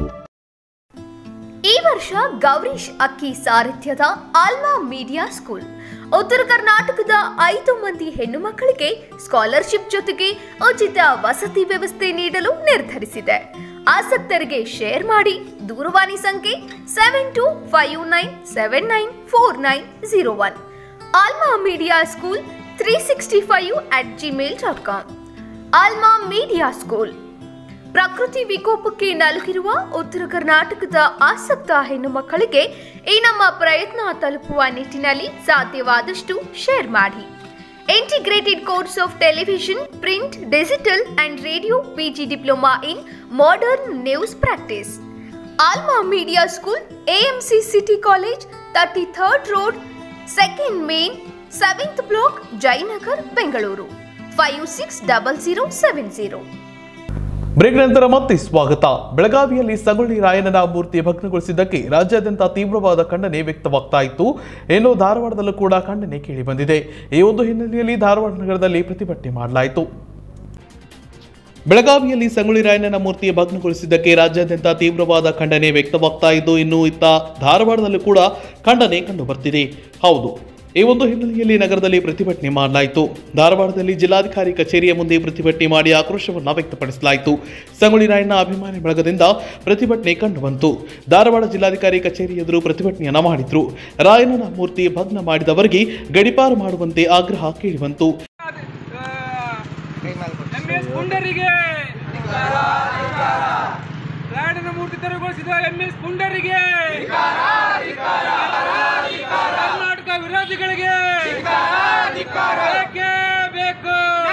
ಈ ವರ್ಷ ಗೌರೀಶ್ ಅಕ್ಕಿ ಸಾರಥ್ಯದ ಆಲ್ಮಾ ಮೀಡಿಯಾ ಸ್ಕೂಲ್ ಉತ್ತರ ಕರ್ನಾಟಕದ ಐದು ಮಂದಿ ಹೆಣ್ಣು ಮಕ್ಕಳಿಗೆ ಸ್ಕಾಲರ್ಶಿಪ್ ಜೊತೆಗೆ ಉಚಿತ ವಸತಿ ವ್ಯವಸ್ಥೆ ನೀಡಲು ನಿರ್ಧರಿಸಿದೆ ಆಸಕ್ತರಿಗೆ ಶೇರ್ ಮಾಡಿ ದೂರವಾಣಿ ಸಂಖ್ಯೆ seven two five nine seven nine four nine zero one Alma Media School three sixty five at Gmail dot com Alma Media School ಪ್ರಕೃತಿ ವಿಕೋಪಕ್ಕೆ ನಲುಗಿರುವ ಉತ್ತರ ಕರ್ನಾಟಕದ ಆಸಕ್ತ ಹೆಣ್ಣು ಮಕ್ಕಳಿಗೆ ಈ ನಮ್ಮ ಪ್ರಯತ್ನ ತಲುಪುವ ನಿಟ್ಟಿನಲ್ಲಿ ಸಾಧ್ಯವಾದಷ್ಟು ಶೇರ್ ಮಾಡಿ integrated course of television print digital and radio PG diploma in modern news practice Alma Media School AMC City College thirty third road second main seventh block Jayanagar Bengaluru five six double zero seven zero
break ನಂತರ ಮತ್ತೆ ಸ್ವಾಗತ ಬೆಳಗಾವಿಯಲ್ಲಿ ಸಂಗೊಳ್ಳಿ ರಾಯಣ್ಣನ ಮೂರ್ತಿ ಭಗ್ನಗೊಳಿಸಿದ್ದಕ್ಕೆ ರಾಜ್ಯಾದ್ಯಂತ ತೀವ್ರವಾದ ಖಂಡನೆ ವ್ಯಕ್ತವಾಗ್ತಾ ಇತ್ತು ಇನ್ನು ಧಾರವಾಡದಲ್ಲೂ ಕೂಡ ಖಂಡನೆ ಕೇಳಿ ಬಂದಿದೆ ಈ ಒಂದು ಹಿನ್ನೆಲೆಯಲ್ಲಿ ಧಾರವಾಡ ನಗರದಲ್ಲಿ ಪ್ರತಿಭಟನೆ ಮಾಡಲಾಯಿತು ಬೆಳಗಾವಿಯಲ್ಲಿ ಸಂಗೊಳ್ಳಿ ರಾಯಣ್ಣನ ಮೂರ್ತಿ ಭಗ್ನಗೊಳಿಸಿದ್ದಕ್ಕೆ ರಾಜ್ಯಾದ್ಯಂತ ತೀವ್ರವಾದ ಖಂಡನೆ ವ್ಯಕ್ತವಾಗ್ತಾ ಇದ್ದು ಇನ್ನು ಇತ್ತ ಧಾರವಾಡದಲ್ಲೂ ಕೂಡ ಖಂಡನೆ ಕಂಡು ಬರ್ತಿದೆ ಹೌದು ಈ ಒಂದು ಹಿನ್ನೆಲೆಯಲ್ಲಿ ನಗರದಲ್ಲಿ ಪ್ರತಿಭಟನೆ ಮಾಡಲಾಯಿತು ಧಾರವಾಡದಲ್ಲಿ ಜಿಲ್ಲಾಧಿಕಾರಿ ಕಚೇರಿಯ ಮುಂದೆ ಪ್ರತಿಭಟನೆ ಮಾಡಿ ಆಕ್ರೋಶವನ್ನು ವ್ಯಕ್ತಪಡಿಸಲಾಯಿತು ಸಂಗೊಳ್ಳಿ ರಾಯಣ್ಣ ಅಭಿಮಾನಿ ಬಳಗದಿಂದ ಪ್ರತಿಭಟನೆ ಕಂಡು ಬಂತು ಧಾರವಾಡ ಜಿಲ್ಲಾಧಿಕಾರಿ ಕಚೇರಿ ಎದುರು ಪ್ರತಿಭಟನೆಯನ್ನ ಮಾಡಿದ್ರು ರಾಯಣ್ಣನ ಮೂರ್ತಿ ಭಗ್ನ ಮಾಡಿದವರಿಗೆ ಗಡಿಪಾರು ಮಾಡುವಂತೆ ಆಗ್ರಹ ಕೇಳಿಬಂತು
ಎಂಎಸ್ ಪುಂಡರಿಗೆ ರಾಯಣ್ಣನ ಮೂರ್ತಿ ತೆರವುಗೊಳಿಸಿದ ಎಂ ಎಸ್ ಪುಂಡರಿಗೆ ಕರ್ನಾಟಕ ವಿರೋಧಿಗಳಿಗೆ ಬೇಕೇ ಬೇಕು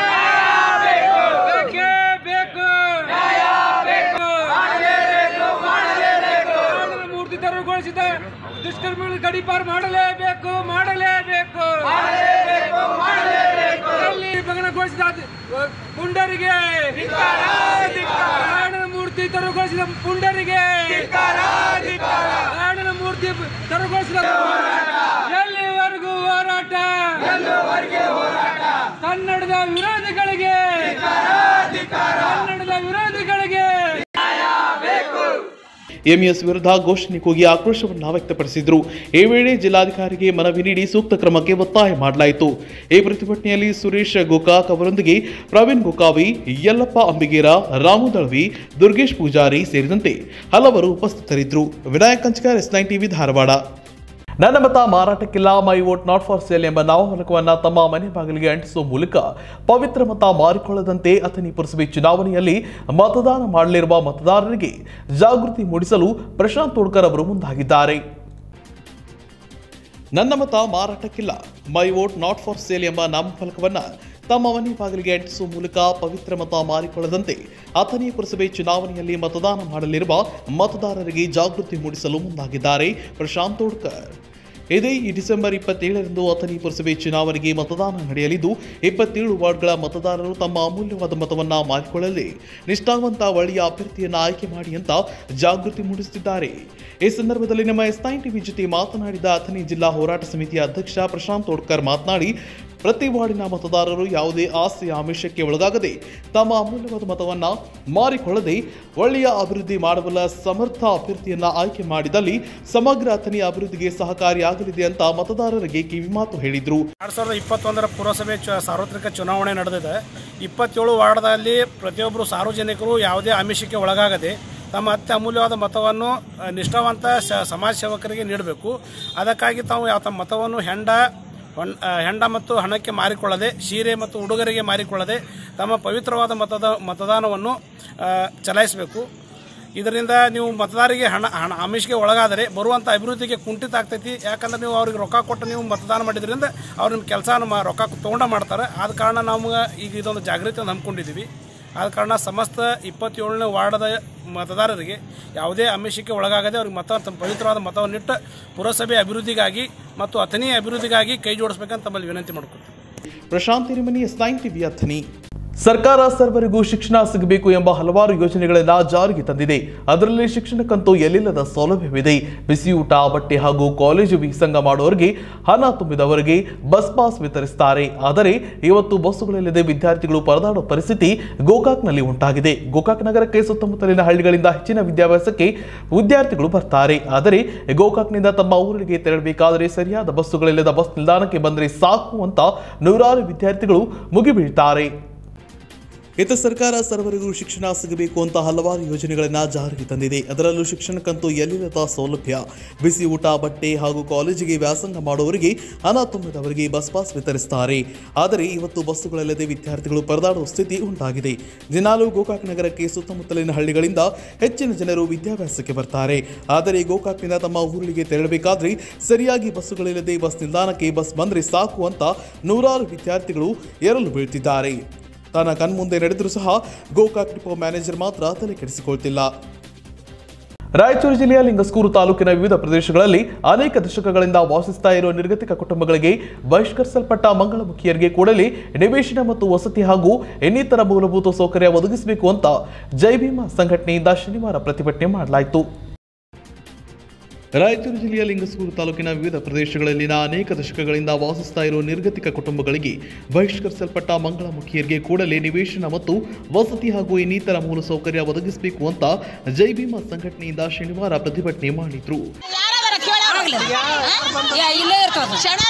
ಬೇಕೇ ಬೇಕು ರಾಯಣ್ಣನ ಮೂರ್ತಿ ತೆರವುಗೊಳಿಸಿದ ದುಷ್ಕರ್ಮಿಗಳು ಗಡಿಪಾರು ಮಾಡಲೇಬೇಕು ಮಾಡಲೇಬೇಕು ಅಲ್ಲಿ ಭಗ್ನಗೊಳಿಸಿದ ಪುಂಡರಿಗೆ ರಾಯಣ್ಣನ ಮೂರ್ತಿ ತೆರವುಗೊಳಿಸಿದ ಪುಂಡರಿಗೆ ರಾಯಣ್ಣನ ಮೂರ್ತಿ ತೆರವುಗೊಳಿಸಿದ ಎಲ್ಲಿವರೆಗೂ ಹೋರಾಟ ಕನ್ನಡದ ವಿರೋಧಿಗಳಿಗೆ ಕನ್ನಡದ ವಿರೋಧಿಗಳಿಗೆ
ಎಂಎಸ್ ವಿರುದ್ಧ ಘೋಷಣೆ ಕೂಗಿ ಆಕ್ರೋಶವನ್ನು ವ್ಯಕ್ತಪಡಿಸಿದರು ಈ ವೇಳೆ ಜಿಲ್ಲಾಧಿಕಾರಿಗೆ ಮನವಿ ನೀಡಿ ಸೂಕ್ತ ಕ್ರಮಕ್ಕೆ ಒತ್ತಾಯ ಮಾಡಲಾಯಿತು ಈ ಪ್ರತಿಭಟನೆಯಲ್ಲಿ ಸುರೇಶ್ ಗೋಕಾಕ್ ಅವರೊಂದಿಗೆ ಪ್ರವೀಣ್ ಗೋಕಾವಿ ಯಲ್ಲಪ್ಪ ಅಂಬಿಗೇರ ರಾಮು ದಳವಿ ದುರ್ಗೇಶ್ ಪೂಜಾರಿ ಸೇರಿದಂತೆ ಹಲವರು ಉಪಸ್ಥಿತರಿದ್ದರು Vinayak Kanchakar S nine TV Dharwad ನನ್ನ ಮತ ಮಾರಾಟಕ್ಕಿಲ್ಲ my vote not for sale ಎಂಬ ನಾಮಫಲಕವನ್ನು ತಮ್ಮ ಮನೆ ಬಾಗಿಲಿಗೆ ಅಂಟಿಸುವ ಮೂಲಕ ಪವಿತ್ರ ಮತ ಮಾರಿಕೊಳ್ಳದಂತೆ ಅಥಣಿ ಪುರಸಭೆ ಚುನಾವಣೆಯಲ್ಲಿ ಮತದಾನ ಮಾಡಲಿರುವ ಮತದಾರರಿಗೆ ಜಾಗೃತಿ ಮೂಡಿಸಲು ಪ್ರಶಾಂತ್ ತೋಡ್ಕರ್ ಅವರು ಮುಂದಾಗಿದ್ದಾರೆ ನನ್ನ ಮತ ಮಾರಾಟಕ್ಕಿಲ್ಲ my vote not for sale ಎಂಬ ನಾಮಫಲಕವನ್ನು ತಮ್ಮ ಮನೆ ಬಾಗಿಲಿಗೆ ಅಂಟಿಸುವ ಮೂಲಕ ಪವಿತ್ರ ಮತ ಮಾರಿಕೊಳ್ಳದಂತೆ ಅಥಣಿ ಪುರಸಭೆ ಚುನಾವಣೆಯಲ್ಲಿ ಮತದಾನ ಮಾಡಲಿರುವ ಮತದಾರರಿಗೆ ಜಾಗೃತಿ ಮೂಡಿಸಲು ಮುಂದಾಗಿದ್ದಾರೆ ಪ್ರಶಾಂತ್ ತೋಡ್ಕರ್ ಇದೇ ಈ ಡಿಸೆಂಬರ್ ಇಪ್ಪತ್ತೇಳರಂದು ಅಥಣಿ ಪುರಸಭೆ ಚುನಾವಣೆಗೆ ಮತದಾನ ನಡೆಯಲಿದ್ದು ಇಪ್ಪತ್ತೇಳು ವಾರ್ಡ್ಗಳ ಮತದಾರರು ತಮ್ಮ ಅಮೂಲ್ಯವಾದ ಮತವನ್ನ ಮಾರಿಕೊಳ್ಳಲಿ ನಿಷ್ಠಾವಂತ ಒಳ್ಳೆಯ ಅಭ್ಯರ್ಥಿಯನ್ನ ಆಯ್ಕೆ ಮಾಡಿ ಅಂತ ಜಾಗೃತಿ ಮೂಡಿಸುತ್ತಿದ್ದಾರೆ ಈ ಸಂದರ್ಭದಲ್ಲಿ ನಮ್ಮ ಎಸ್ ನೈನ್ ಟಿವಿ ಜೊತೆ ಮಾತನಾಡಿದ ಅಥಣಿ ಜಿಲ್ಲಾ ಹೋರಾಟ ಸಮಿತಿಯ ಅಧ್ಯಕ್ಷ ಪ್ರಶಾಂತ್ ತೋಡ್ಕರ್ ಮಾತನಾಡಿ ಪ್ರತಿ ವಾರ್ಡಿನ ಮತದಾರರು ಯಾವುದೇ ಆಸೆ ಆಮಿಷಕ್ಕೆ ಒಳಗಾಗದೆ ತಮ್ಮ ಅಮೂಲ್ಯವಾದ ಮತವನ್ನ ಮಾರಿಕೊಳ್ಳದೆ ಒಳ್ಳೆಯ ಅಭಿವೃದ್ಧಿ ಮಾಡಬಲ್ಲ ಸಮರ್ಥ ಅಭ್ಯರ್ಥಿಯನ್ನ ಆಯ್ಕೆ ಮಾಡಿದಲ್ಲಿ ಸಮಗ್ರ ಅಥಣಿ ಅಭಿವೃದ್ಧಿಗೆ ಸಹಕಾರಿಯಾಗಲಿದೆ ಅಂತ ಮತದಾರರಿಗೆ ಕಿವಿಮಾತು ಹೇಳಿದ್ರು
ಎರಡು ಸಾವಿರದ ಇಪ್ಪತ್ತೊಂದರ ಪುರಸಭೆ ಚು ಸಾರ್ವತ್ರಿಕ ಚುನಾವಣೆ ನಡೆದಿದೆ ಇಪ್ಪತ್ತೇಳು ವಾರ್ಡ್ದಲ್ಲಿ ಪ್ರತಿಯೊಬ್ಬರು ಸಾರ್ವಜನಿಕರು ಯಾವುದೇ ಆಮಿಷಕ್ಕೆ ಒಳಗಾಗದೆ ತಮ್ಮ ಅತ್ಯ ಅಮೂಲ್ಯವಾದ ಮತವನ್ನು ಅ, ನಿಷ್ಠಾವಂತ ಸ- ಸಮಾಜ ಸೇವಕರಿಗೆ ನೀಡಬೇಕು ಅದಕ್ಕಾಗಿ ತಾವು ಯಾವ ತಮ್ಮ ಮತವನ್ನು ಹೆಂಡ ಹೊನ್- ಆ, ಹೆಂಡ ಮತ್ತು ಹಣಕ್ಕೆ ಮಾರಿಕೊಳ್ಳದೆ ಸೀರೆ ಮತ್ತು ಉಡುಗೊರೆಗೆ ಮಾರಿಕೊಳ್ಳದೆ ತಮ್ಮ ಪವಿತ್ರವಾದ ಮತದ ಮತದಾನವನ್ನು ಆ, ಚಲಾಯಿಸಬೇಕು ಇದರಿಂದ ನೀವು ಮತದಾರರಿಗೆ ಹಣ ಹಣ ಆಮಿಷಕ್ಕೆ ಒಳಗಾದರೆ ಬರುವಂಥ ಅಭಿವೃದ್ಧಿಗೆ ಕುಂಠಿತ ಆಗ್ತೈತಿ ಯಾಕಂದ್ರೆ ನೀವು ಅವ್ರಿಗೆ ರೊಕ್ಕ ಕೊಟ್ಟು ನೀವು ಮತದಾನ ಮಾಡಿದ್ರಿಂದ ಅವ್ರು ನಿಮ್ಮ ಕೆಲಸ ರೊಕ್ಕ ತೊಗೊಂಡ ಮಾಡ್ತಾರೆ ಆದ ಕಾರಣ ನಮ್ಗೆ ಈಗ ಇದೊಂದು ಜಾಗೃತಿಯನ್ನು ಹಮ್ಮಿಕೊಂಡಿದ್ದೀವಿ ಆದ ಕಾರಣ ಸಮಸ್ತ ಇಪ್ಪತ್ತೇಳನೇ ವಾರ್ಡದ ಮತದಾರರಿಗೆ ಯಾವುದೇ ಆಮಿಷಕ್ಕೆ ಒಳಗಾಗದೆ ಅವ್ರಿಗೆ ಮತ ತಮ್ಮ ಪವಿತ್ರವಾದ ಮತವನ್ನಿಟ್ಟು ಪುರಸಭೆ ಅಭಿವೃದ್ಧಿಗಾಗಿ ಮತ್ತು ಅಥಣಿ ಅಭಿವೃದ್ಧಿಗಾಗಿ ಕೈ ಜೋಡಿಸ್ಬೇಕಂತ ತಮ್ಮಲ್ಲಿ ವಿನಂತಿ ಮಾಡ್ಕೊತೀವಿ
Prashant Hirimani S nine TV Athani ಸರ್ಕಾರ ಸರ್ವರಿಗೂ ಶಿಕ್ಷಣ ಸಿಗಬೇಕು ಎಂಬ ಹಲವಾರು ಯೋಜನೆಗಳನ್ನ ಜಾರಿಗೆ ತಂದಿದೆ ಅದರಲ್ಲಿ ಶಿಕ್ಷಣಕ್ಕಂತೂ ಎಲ್ಲಿಲ್ಲದ ಸೌಲಭ್ಯವಿದೆ ಬಿಸಿಯೂಟ ಬಟ್ಟೆ ಹಾಗೂ ಕಾಲೇಜು ವ್ಯಾಸಂಗ ಮಾಡುವವರಿಗೆ ಹಣ ತುಂಬಿದವರಿಗೆ ಬಸ್ ಪಾಸ್ ವಿತರಿಸುತ್ತಾರೆ ಆದರೆ ಇವತ್ತು ಬಸ್ಸುಗಳಿಲ್ಲದೆ ವಿದ್ಯಾರ್ಥಿಗಳು ಪರದಾಡುವ ಪರಿಸ್ಥಿತಿ ಗೋಕಾಕ್ನಲ್ಲಿ ಉಂಟಾಗಿದೆ ಗೋಕಾಕ್ ನಗರಕ್ಕೆ ಸುತ್ತಮುತ್ತಲಿನ ಹಳ್ಳಿಗಳಿಂದ ಹೆಚ್ಚಿನ ವಿದ್ಯಾಭ್ಯಾಸಕ್ಕೆ ವಿದ್ಯಾರ್ಥಿಗಳು ಬರ್ತಾರೆ ಆದರೆ ಗೋಕಾಕ್ನಿಂದ ತಮ್ಮ ಊರಿಗೆ ತೆರಳಬೇಕಾದರೆ ಸರಿಯಾದ ಬಸ್ಸುಗಳಿಲ್ಲದ ಬಸ್ ನಿಲ್ದಾಣಕ್ಕೆ ಬಂದರೆ ಸಾಕು ಅಂತ ನೂರಾರು ವಿದ್ಯಾರ್ಥಿಗಳು ಮುಗಿಬೀಳ್ತಾರೆ ಇತ ಸರ್ಕಾರ ಸರ್ವರಿಗೂ ಶಿಕ್ಷಣ ಸಿಗಬೇಕು ಅಂತ ಹಲವಾರು ಯೋಜನೆಗಳನ್ನ ಜಾರಿಗೆ ತಂದಿದೆ ಅದರಲ್ಲೂ ಶಿಕ್ಷಣಕ್ಕಂತೂ ಎಲ್ಲಿಲ್ಲದ ಸೌಲಭ್ಯ ಬಿಸಿ ಊಟ ಬಟ್ಟೆ ಹಾಗೂ ಕಾಲೇಜಿಗೆ ವ್ಯಾಸಂಗ ಮಾಡುವವರಿಗೆ ಹಣ ತುಂಬಿದವರಿಗೆ ಬಸ್ ಪಾಸ್ ವಿತರಿಸುತ್ತಾರೆ ಆದರೆ ಇವತ್ತು ಬಸ್ಸುಗಳಿಲ್ಲದೆ ವಿದ್ಯಾರ್ಥಿಗಳು ಪರದಾಡುವ ಸ್ಥಿತಿ ಉಂಟಾಗಿದೆ ದಿನಾಲೂ ಗೋಕಾಕ್ ನಗರಕ್ಕೆ ಸುತ್ತಮುತ್ತಲಿನ ಹಳ್ಳಿಗಳಿಂದ ಹೆಚ್ಚಿನ ಜನರು ವಿದ್ಯಾಭ್ಯಾಸಕ್ಕೆ ಬರ್ತಾರೆ ಆದರೆ ಗೋಕಾಕ್ನಿಂದ ತಮ್ಮ ಊರಿಗೆ ತೆರಳಬೇಕಾದ್ರೆ ಸರಿಯಾಗಿ ಬಸ್ಸುಗಳಿಲ್ಲದೆ ಬಸ್ ನಿಲ್ದಾಣಕ್ಕೆ ಬಸ್ ಬಂದರೆ ಸಾಕು ಅಂತ ನೂರಾರು ವಿದ್ಯಾರ್ಥಿಗಳು ಎರಲು ಬೀಳ್ತಿದ್ದಾರೆ ತನ್ನ ಕಣ್ಮುಂದೆ ನಡೆದರೂ ಸಹ ಗೋಕಾಕ್ ಡಿಪೋ ಮ್ಯಾನೇಜರ್ ಮಾತ್ರ ತಲೆ ಕೆಡಿಸಿಕೊಳ್ತಿಲ್ಲ ರಾಯಚೂರು ಜಿಲ್ಲೆಯ ಲಿಂಗಸ್ಕೂರು ತಾಲೂಕಿನ ವಿವಿಧ ಪ್ರದೇಶಗಳಲ್ಲಿ ಅನೇಕ ದಶಕಗಳಿಂದ ವಾಸಿಸ್ತಾ ಇರುವ ನಿರ್ಗತಿಕ ಕುಟುಂಬಗಳಿಗೆ ಬಹಿಷ್ಕರಿಸಲ್ಪಟ್ಟ ಮಂಗಳಮುಖಿಯರಿಗೆ ಕೂಡಲೇ ನಿವೇಶನ ಮತ್ತು ವಸತಿ ಹಾಗೂ ಇನ್ನಿತರ ಮೂಲಭೂತ ಸೌಕರ್ಯ ಒದಗಿಸಬೇಕು ಅಂತ ಜೈ ಭೀಮಾ ಸಂಘಟನೆಯಿಂದ ಶನಿವಾರ ಪ್ರತಿಭಟನೆ ಮಾಡಲಾಯಿತು ರಾಯಚೂರು ಜಿಲ್ಲೆಯ ಲಿಂಗಸೂರು ತಾಲೂಕಿನ ವಿವಿಧ ಪ್ರದೇಶಗಳಲ್ಲಿನ ಅನೇಕ ದಶಕಗಳಿಂದ ವಾಸಿಸ್ತಾ ಇರುವ ನಿರ್ಗತಿಕ ಕುಟುಂಬಗಳಿಗೆ ಬಹಿಷ್ಕರಿಸಲ್ಪಟ್ಟ ಮಂಗಳಮುಖಿಯರಿಗೆ ಕೂಡಲೇ ನಿವೇಶನ ಮತ್ತು ವಸತಿ ಹಾಗೂ ಇನ್ನಿತರ ಮೂಲಸೌಕರ್ಯ ಒದಗಿಸಬೇಕು ಅಂತ ಜೈ ಭೀಮಾ ಸಂಘಟನೆಯಿಂದ ಶನಿವಾರ ಪ್ರತಿಭಟನೆ ಮಾಡಿದ್ರು
ಇಲ್ಲೇ ಇರ್ತದ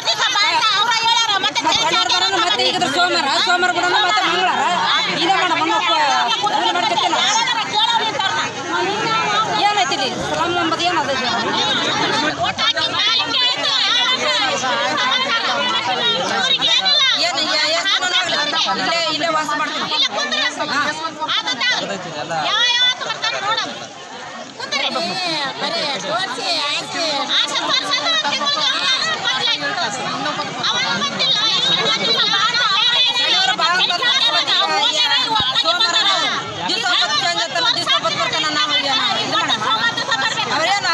ಮತ್ತೆ ಈಗ ಸೋಮವಾರ ಸೋಮವಾರ ಬಿಡೋಣ ಮತ್ತೆ ಮಂಗಳವಾರ ಇದೇ ಮೇಡಮ್ ಮಾಡ್ತಿರ್ತಿಲ್ಲ ಏನೈತಿ ಇಲ್ಲಿ ಸ್ಲಮ್ ಎಂಬುದು ಏನದ ಏನು ಇಲ್ಲೇ ಇಲ್ಲೇ ವಾಸ ಮಾಡ್ತೀನಿ ಅವರೇನು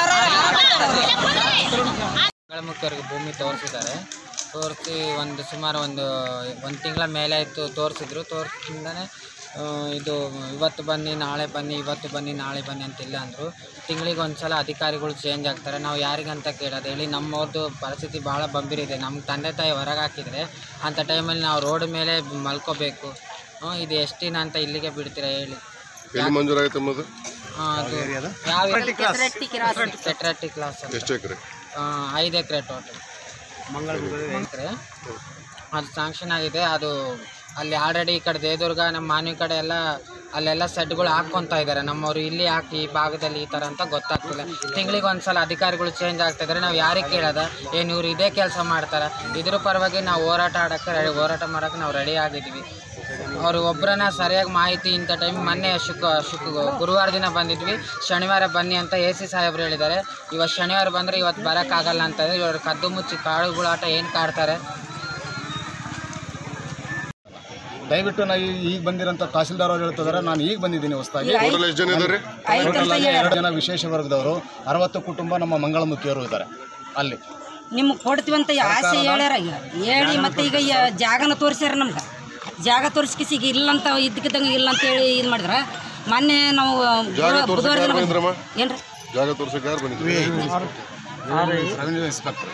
ಮುಖ್ಯರಿಗೆ ಭೂಮಿ ತೋರಿಸಿದ್ದಾರೆ ತೋರಿಸಿ ಒಂದು ಸುಮಾರು ಒಂದು ಒಂದು ತಿಂಗಳ ಮೇಲೆ ಆಯಿತು ತೋರಿಸಿದ್ರು ತೋರಿಸಿದಿಂದನೇ ಇದು ಇವತ್ತು ಬನ್ನಿ ನಾಳೆ ಬನ್ನಿ ಇವತ್ತು ಬನ್ನಿ ನಾಳೆ ಬನ್ನಿ ಅಂತಿಲ್ಲ ಅಂದರು ತಿಂಗಳಿಗೆ ಒಂದು ಸಲ ಅಧಿಕಾರಿಗಳು ಚೇಂಜ್ ಆಗ್ತಾರೆ ನಾವು ಯಾರಿಗಂತ ಕೇಳೋದು ಹೇಳಿ ನಮ್ಮವ್ರದ್ದು ಪರಿಸ್ಥಿತಿ ಭಾಳ ಬಂಬಿರಿದೆ ನಮ್ಮ ತಂದೆ ತಾಯಿ ಹೊರಗೆ ಹಾಕಿದರೆ ಅಂಥ ಟೈಮಲ್ಲಿ ನಾವು ರೋಡ್ ಮೇಲೆ ಮಲ್ಕೋಬೇಕು ಹ್ಮ್, ಇದು ಎಷ್ಟು ದಿನ ಅಂತ ಇಲ್ಲಿಗೆ ಬಿಡ್ತೀರಾ ಹೇಳಿ
ಎಲ್ಲಿ ಮಂಜೂರಾಯ್ತು ಎಂಬುದು
ಆ, ಅದು ಯಾವ ಸೆಟ್ರಾಟಿ ಕ್ಲಾಸ್ ಅಂತ
ಎಷ್ಟು ಎಕರೆ
ಆ, ಐದು ಎಕರೆ ಟೋಟಲ್ ಎಕರೆ ಅದು ಸ್ಯಾಂಕ್ಷನ್ ಆಗಿದೆ ಅದು ಅಲ್ಲಿ ಆಲ್ರೆಡಿ ಈ ಕಡೆ ದೇದುರ್ಗ ನಮ್ಮ ಮಾನ್ವಿ ಕಡೆ ಎಲ್ಲ ಅಲ್ಲೆಲ್ಲ ಸೆಟ್ಗಳು ಹಾಕ್ಕೊಂತ ಇದ್ದಾರೆ ನಮ್ಮವರು ಇಲ್ಲಿ ಹಾಕಿ ಈ ಭಾಗದಲ್ಲಿ ಈ ಥರ ಅಂತ ಗೊತ್ತಾಗ್ತಿಲ್ಲ ತಿಂಗಳಿಗೆ ಒಂದ್ಸಲ ಅಧಿಕಾರಿಗಳು ಚೇಂಜ್ ಆಗ್ತಾ ಇದ್ದಾರೆ ನಾವು ಯಾರಿಗೆ ಕೇಳೋದ ಏನು ಇವ್ರು ಇದೇ ಕೆಲಸ ಮಾಡ್ತಾರೆ ಇದ್ರ ಪರವಾಗಿ ನಾವು ಹೋರಾಟ ಆಡೋಕ್ಕೆ ರೆಡಿ ಹೋರಾಟ ಮಾಡೋಕ್ಕೆ ನಾವು ರೆಡಿ ಆಗಿದ್ದೀವಿ ಅವರು ಒಬ್ಬರನ್ನ ಸರಿಯಾಗಿ ಮಾಹಿತಿ ಇಂಥ ಟೈಮ್ ಮೊನ್ನೆ ಶುಕ್ ಶುಕ್ ಗುರುವಾರ ದಿನ ಬಂದಿದ್ವಿ ಶನಿವಾರ ಬನ್ನಿ ಅಂತ ಎ ಸಿ ಸಾಹೇಬ್ರು ಹೇಳಿದ್ದಾರೆ ಇವತ್ತು ಶನಿವಾರ ಬಂದರೆ ಇವತ್ತು ಬರೋಕ್ಕಾಗಲ್ಲ ಅಂತಂದರೆ ಇವರು ಕದ್ದು ಮುಚ್ಚಿ ಕಾಳುಗಳಾಟ ಏನು ಕಾಡ್ತಾರೆ
ದಯವಿಟ್ಟು ನಾ ಈ- ಈಗ ಬಂದಿರೋಂಥ ತಹಸೀಲ್ದಾರ್ ಅವ್ರು ಹೇಳ್ತಿದ್ದಾರೆ ನಾನು ಈಗ ಬಂದಿದ್ದೀನಿ ಹೊಸದಾಗಿ
ಟೋಟಲ್ ಎಷ್ಟು ಜನ ಇದ್ದಾರೆ
ಟೋಟಲ್ ಆಗಿ ಎರಡು ಜನ ವಿಶೇಷ ವರ್ಗದವರು ಅರವತ್ತು ಕುಟುಂಬ ನಮ್ಮ ಮಂಗಳಮುಖಿಯವರು ಇದ್ದಾರೆ ಅಲ್ಲಿ
ನಿಮ್ಗೆ ಕೊಡ್ತೀವಂತ ಆಸೆ ಹೇಳ್ಯಾರ ಈಗ ಹೇಳಿ ಮತ್ತೆ ಈಗ ಈ ಜಾಗನ ತೋರಿಸ್ಯಾರ ನಮ್ಗೆ ಜಾಗ ತೋರಿಸ್ಕಿಸಿ ಈಗ ಇಲ್ಲ ಅಂತ ಇದ್ದಕ್ಕಿದ್ದಂಗೆ ಇಲ್ಲ ಅಂತ ಹೇಳಿ ಇದು ಮಾಡಿದ್ರ ಮೊನ್ನೆ ನಾವು
ಜಾಗ
ಬುಧ-
ತೋರ್ಸಕ್ಕೆ
ಬುಧವಾರ
ಯಾರು
ದಿನ
ಬಂದಿದ್ರಮ್ಮ
ಏನ್ರಿ
ಜಾಗ ತೋರ್ಸಕ್ಕೆ ಯಾರು ಬಂದಿದ್ರು
ರೆವಿನ್ಯೂ ಇನ್ಸ್ಪೆಕ್ಟರ್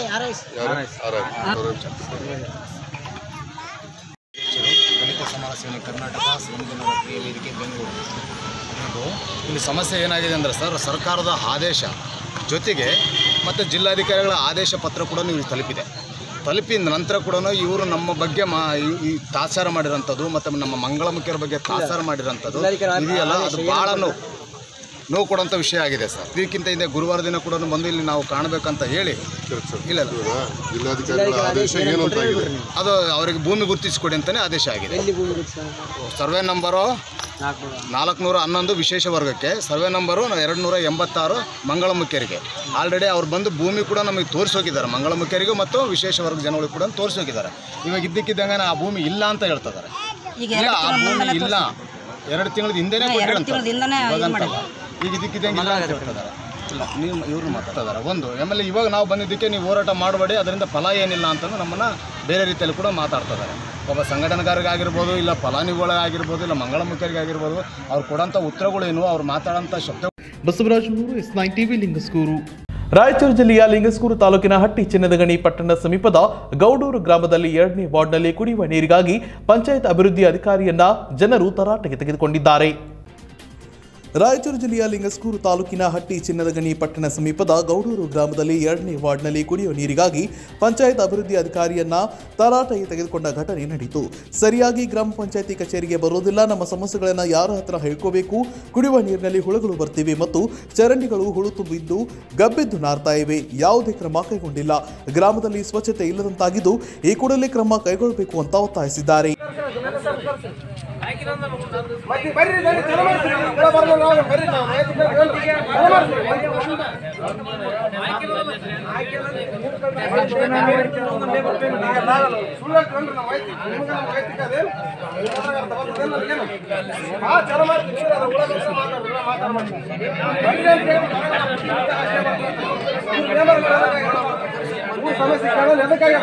ದಲಿತ ಸಮಾಜ ಸೇನೆ ಕರ್ನಾಟಕ ಶ್ರಮಜೀವನ ಕ್ರಿಯೆ ವೇದಿಕೆ ಬೆಂಗಳೂರು ಇದು ಇಲ್ಲಿ ಸಮಸ್ಯೆ ಏನಾಗಿದೆ ಅಂದರೆ ಸರ್ ಸರ್ಕಾರದ ಆದೇಶ ಜೊತೆಗೆ ಮತ್ತು ಜಿಲ್ಲಾಧಿಕಾರಿಗಳ ಆದೇಶ ಪತ್ರ ಕೂಡ ನೀವು ತಲುಪಿದೆ ತಲುಪಿದ ನಂತರ ಕೂಡ ಇವರು ನಮ್ಮ ಬಗ್ಗೆ ಮಾ ಈ- ಈ ತಾತ್ಸಾರ ಮಾಡಿರೋಂಥದ್ದು ಮತ್ತು ನಮ್ಮ ಮಂಗಳಮುಖಿಯರ ಬಗ್ಗೆ ತಾತ್ಸಾರ ಮಾಡಿರೋಂಥದ್ದು ಇದೆಯಲ್ಲ ಅದು ಭಾಳ ನೋವು ನೋವು ಕೊಡೋಂಥ ವಿಷಯ ಆಗಿದೆ ಸರ್ ಇದಕ್ಕಿಂತ ಹಿಂದೆ ಗುರುವಾರ ದಿನ ಕೂಡ ಬಂದು ಇಲ್ಲಿ ನಾವು ಕಾಣಬೇಕಂತ ಹೇಳಿ ಇಲ್ಲ ಇಲ್ಲ
ಜಿಲ್ಲಾಧಿಕಾರಿಗಳ ಆದೇಶ ಏನು ಅಂತ ಆಗಿದೆ
ಅದು ಅವರಿಗೆ ಭೂಮಿ ಗುರುತಿಸಿಕೊಡಿ ಅಂತಲೇ ಆದೇಶ ಆಗಿದೆ ಸರ್ವೆ ನಂಬರು ನಾಲ್ಕುನೂರ ಹನ್ನೊಂದು ವಿಶೇಷ ವರ್ಗಕ್ಕೆ ಸರ್ವೆ ನಂಬರು ಎರಡು ನೂರ ಎಂಬತ್ತಾರು ಮಂಗಳಮುಖಿಯರಿಗೆ ಆಲ್ರೆಡಿ ಅವ್ರು ಬಂದು ಭೂಮಿ ಕೂಡ ನಮಗೆ ತೋರಿಸೋಗಿದ್ದಾರೆ ಮಂಗಳಮುಖಿಯರಿಗೂ ಮತ್ತು ವಿಶೇಷ ವರ್ಗ ಜನಗಳಿಗೆ ಕೂಡ ತೋರಿಸೋಗಿದ್ದಾರೆ ಇವಾಗ ಇದ್ದಕ್ಕಿದ್ದಂಗೆ ಆ ಭೂಮಿ ಇಲ್ಲ ಅಂತ ಹೇಳ್ತಿದ್ದಾರೆ
ಈಗ
ಇಲ್ಲ
ಎರಡು
ಆ
ತಿಂಗಳ
ಭೂಮಿ
ಮುಂದೆನೇ
ಇಲ್ಲ ಎರಡು ತಿಂಗಳ ಹಿಂದೆನೇ
ಹಾ, ಎರಡು
ಕೊಟ್ಟಿರಂತೆ.
ತಿಂಗ್ಳ ಹಿಂದೆನೇ ಇದು
ಇವಾಗಂತಲ್ಲ.
ಮಾಡಿದ್ರು.
ಈಗ ಇದಕ್ಕಿದ್ದಂಗೆ ಇಲ್ಲ ಅಂತ ಹೇಳ್ತಿದ್ದಾರೆ ಇಲ್ಲ ನೀವು ಇವರು ಮಾತಾಡ್ತಿದ್ದಾರೆ ಒಂದು ಆಮೇಲೆ ಇವಾಗ ನಾವು ಬಂದಿದ್ದಕ್ಕೆ ನೀವು ಹೋರಾಟ ಮಾಡಬೇಡಿ ಅದರಿಂದ ಫಲ ಏನಿಲ್ಲ ಅಂತಂದು ನಮ್ಮನ್ನು ಬೇರೆ ರೀತಿಯಲ್ಲಿ ಕೂಡ ಮಾತಾಡ್ತಿದ್ದಾರೆ ಒಬ್ಬ ಸಂಘಟನೆಗಾರರಿಗಾಗಿರ್ಬೋದು ಇಲ್ಲ ಫಲಾನುಭವಿಗಳಿಗಾಗಿರ್ಬೋದು ಇಲ್ಲ ಮಂಗಳಮುಖಿಯರಿಗಾಗಿರ್ಬೋದು ಅವ್ರು ಕೊಡೋಂಥ ಉತ್ತರಗಳೇನು ಅವ್ರು ಮಾತಾಡೋಂಥ ಶಬ್ದ
ಬಸವರಾಜನೂರು S nine TV Lingsugur Raichur ಜಿಲ್ಲೆಯ ಲಿಂಗಸ್ಕೂರು ತಾಲೂಕಿನ ಹಟ್ಟಿ ಚಿನ್ನದಗಣಿ ಪಟ್ಟಣದ ಸಮೀಪದ ಗೌಡೂರು ಗ್ರಾಮದಲ್ಲಿ ಎರಡನೇ ವಾರ್ಡ್ನಲ್ಲಿ ಕುಡಿಯುವ ನೀರಿಗಾಗಿ ಪಂಚಾಯತ್ ಅಭಿವೃದ್ಧಿ ಅಧಿಕಾರಿಯನ್ನ ಜನರು ತರಾಟೆಗೆ ತೆಗೆದುಕೊಂಡಿದ್ದಾರೆ ರಾಯಚೂರು ಜಿಲ್ಲೆಯ ಲಿಂಗಸ್ಕೂರು ತಾಲೂಕಿನ ಹಟ್ಟಿ ಚಿನ್ನದಗಣಿ ಪಟ್ಟಣ ಸಮೀಪದ ಗೌಡೂರು ಗ್ರಾಮದಲ್ಲಿ ಎರಡನೇ ವಾರ್ಡ್ನಲ್ಲಿ ಕುಡಿಯುವ ನೀರಿಗಾಗಿ ಪಂಚಾಯತ್ ಅಭಿವೃದ್ಧಿ ಅಧಿಕಾರಿಯನ್ನ ತರಾಟೆಗೆ ತೆಗೆದುಕೊಂಡ ಘಟನೆ ನಡೆಯಿತು ಸರಿಯಾಗಿ ಗ್ರಾಮ ಪಂಚಾಯತಿ ಕಚೇರಿಗೆ ಬರೋದಿಲ್ಲ ನಮ್ಮ ಸಮಸ್ಯೆಗಳನ್ನು ಯಾರ ಹತ್ರ ಹೇಳ್ಕೋಬೇಕು ಕುಡಿಯುವ ನೀರಿನಲ್ಲಿ ಹುಳುಗಳು ಬರ್ತಿವೆ ಮತ್ತು ಚರಂಡಿಗಳು ಹುಳು ತುಂಬಿದ್ದು ಗಬ್ಬೆದ್ದು ನಾರ್ತಾ ಇವೆ ಯಾವುದೇ ಕ್ರಮ ಕೈಗೊಂಡಿಲ್ಲ ಗ್ರಾಮದಲ್ಲಿ ಸ್ವಚ್ಛತೆ ಇಲ್ಲದಂತಾಗಿದ್ದು ಈ ಕೂಡಲೇ ಕ್ರಮ ಕೈಗೊಳ್ಳಬೇಕು ಅಂತ ಒತ್ತಾಯಿಸಿದ್ದಾರೆ
ಸಮಸ್ಯೆ ಕೇಳೋದು ಎದಕ್ಕಾಗ್ಯದ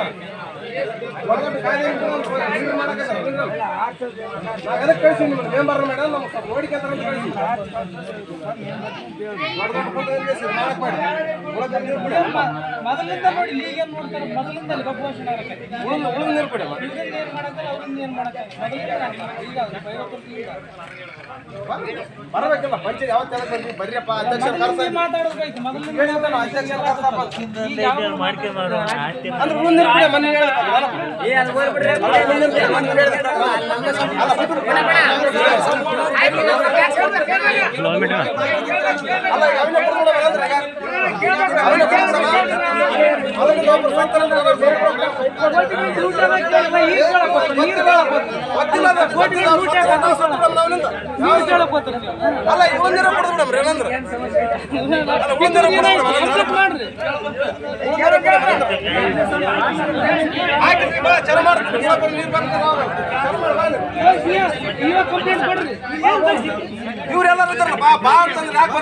ಎದಕ್ಕೆ ಕಳಿಸಿ ನಿಮ್ಗೆ ಮೆಂಬರ್ ಮೇಡಮ್ ನಮ್ಗೆ ಸ್ವಲ್ಪ ನೋಡಿಕೊಂತಾರ ಅಂತ ಕಳಿಸಿ
ಮೊದಲಿಂದ ನೋಡಿ ಈಗ ಏನ್ ನೋಡ್ತಾರೆ ಮೊದಲಿಂದ ಅಲ್ಲಿ ಕಬ್ಬು ವಾಸನೆ ಆಗತ್ತೆ.
ಉಳಿದ ಉಳಿದ ನೀರು ಕೊಡಿ
ಇವ್ರಿಂದ ಏನ್ ಮಾಡಕ್ಕೆ ಅವ್ರಿಂದ ಏನ್ ಮಾಡಕ್ಕೆ ಮೊದಲಿಂದ ನಾನು ಈಗ ಅದು ಐವತ್ತು ವರ್ಷ ಈಗ.
ಬರಬೇಕಲ್ಲ ಪಂಚಾಯತ್ ಯಾವತ್ತೆಲ್ಲ ಬಂದ್ವಿ ಬರ್ರಿಯಪ್ಪ ಅಧ್ಯಕ್ಷ
ಮೊದಲಿಂದ ಮಾತಾಡೋದೈತಿ ಮೊದಲಿಂದ
ಹೇಳಿದ್ದಲ್ಲ ಅಧ್ಯಕ್ಷ ಕರ್ಸಪ್ಪ
ಈಗ ಯಾವ
ಅಂದ್ರೆ ಉಳಿದ ನೀರು ಕೊಡಿ ಮನೆ ಹೇಳಿದ್ರಲ್ಲ
ನೀರು
ಅಲ್ಲ ಇವನ್ದಿರ ಕೊಡದ್ ಬಿಡಮ್ರಿ ಏನಂದ್ರ ಅಲ್ಲ ಇವನ್ದಿರ ಕೊಡದ್ ಬಿಡಮ್ರಿ ಹಾಕಿ ಬಾ ಚರ ಮಾಡ್ತೀನಿ ಸ್ವಲ್ಪ ನೀರು ಇವ್ರೆಲ್ಲ ಇದ್ದಾರಲ್ಲ ಬಾ ಬಾ ಅಂತಂದ್ರೆ ಯಾಕೆ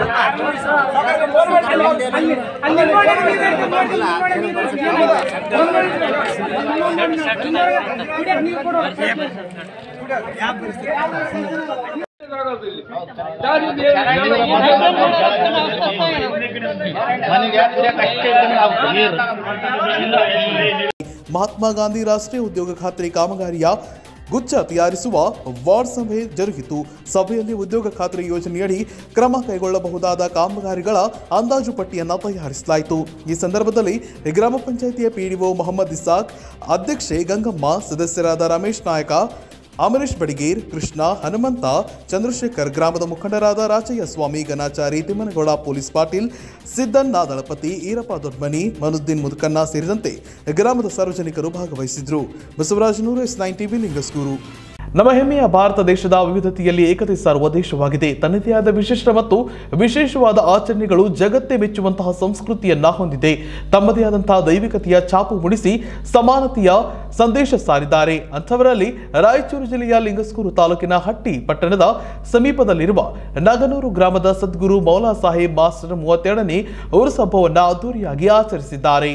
ಮಹಾತ್ಮ ಗಾಂಧಿ ರಾಷ್ಟ್ರೀಯ ಉದ್ಯೋಗ ಖಾತ್ರಿ ಕಾಮಗಾರಿಯ ಗುಚ್ಛ ತಯಾರಿಸುವ ವಾರ್ಡ್ ಸಭೆ ಜರುಗಿತು ಸಭೆಯಲ್ಲಿ ಉದ್ಯೋಗ ಖಾತ್ರಿ ಯೋಜನೆಯಡಿ ಕ್ರಮ ಕೈಗೊಳ್ಳಬಹುದಾದ ಕಾಮಗಾರಿಗಳ ಅಂದಾಜು ಪಟ್ಟಿಯನ್ನು ತಯಾರಿಸಲಾಯಿತು ಈ ಸಂದರ್ಭದಲ್ಲಿ ಗ್ರಾಮ ಪಂಚಾಯಿತಿಯ ಪಿಡಿಒ ಮೊಹಮ್ಮದ್ ಇಸಾಕ್ ಅಧ್ಯಕ್ಷೆ ಗಂಗಮ್ಮ ಸದಸ್ಯರಾದ ರಮೇಶ್ ನಾಯಕ ಅಮರೇಶ್ ಬಡಿಗೇರ್ ಕೃಷ್ಣ ಹನುಮಂತ ಚಂದ್ರಶೇಖರ್ ಗ್ರಾಮದ ಮುಖಂಡರಾದ ರಾಚಯ್ಯ ಸ್ವಾಮಿ ಗಣಾಚಾರಿ ತಿಮ್ಮನಗೌಡ ಪೊಲೀಸ್ ಪಾಟೀಲ್ ಸಿದ್ದಣ್ಣ ದಳಪತಿ ಈರಪ್ಪ ದೊಡ್ಮನಿ ಮನುದ್ದೀನ್ ಮುದುಕನ್ನ ಸೇರಿದಂತೆ ಗ್ರಾಮದ ಸಾರ್ವಜನಿಕರು ಭಾಗವಹಿಸಿದ್ರು ಬಸವರಾಜನೂರು ಎಸ್ ನೈನ್ ಟಿವಿ ಲಿಂಗಸ್ಕೂರು ನಮ್ಮ ಹೆಮ್ಮೆಯ ಭಾರತ ದೇಶದ ವಿವಿಧತೆಯಲ್ಲಿ ಏಕತೆ ಸಾರುವ ದೇಶವಾಗಿದೆ ತನ್ನದೇ ಆದ ವಿಶಿಷ್ಟ ಮತ್ತು ವಿಶೇಷವಾದ ಆಚರಣೆಗಳು ಜಗತ್ತೇ ಮೆಚ್ಚುವಂತಹ ಸಂಸ್ಕೃತಿಯನ್ನ ಹೊಂದಿದೆ ತಮ್ಮದೇ ಆದಂತಹ ದೈವಿಕತೆಯ ಛಾಪು ಮೂಡಿಸಿ ಸಮಾನತೆಯ ಸಂದೇಶ ಸಾರಿದ್ದಾರೆ ಅಂಥವರಲ್ಲಿ ರಾಯಚೂರು ಜಿಲ್ಲೆಯ ಲಿಂಗಸ್ಕೂರು ತಾಲೂಕಿನ ಹಟ್ಟಿ ಪಟ್ಟಣದ ಸಮೀಪದಲ್ಲಿರುವ ನಗನೂರು ಗ್ರಾಮದ ಸದ್ಗುರು ಮೌಲಾ ಸಾಹೇಬ್ ಮಾಸ್ಟರ್ ಮೂವತ್ತೆರಡನೇ ಉರುಸಬ್ಬವನ್ನು ಅದ್ದೂರಿಯಾಗಿ ಆಚರಿಸಿದ್ದಾರೆ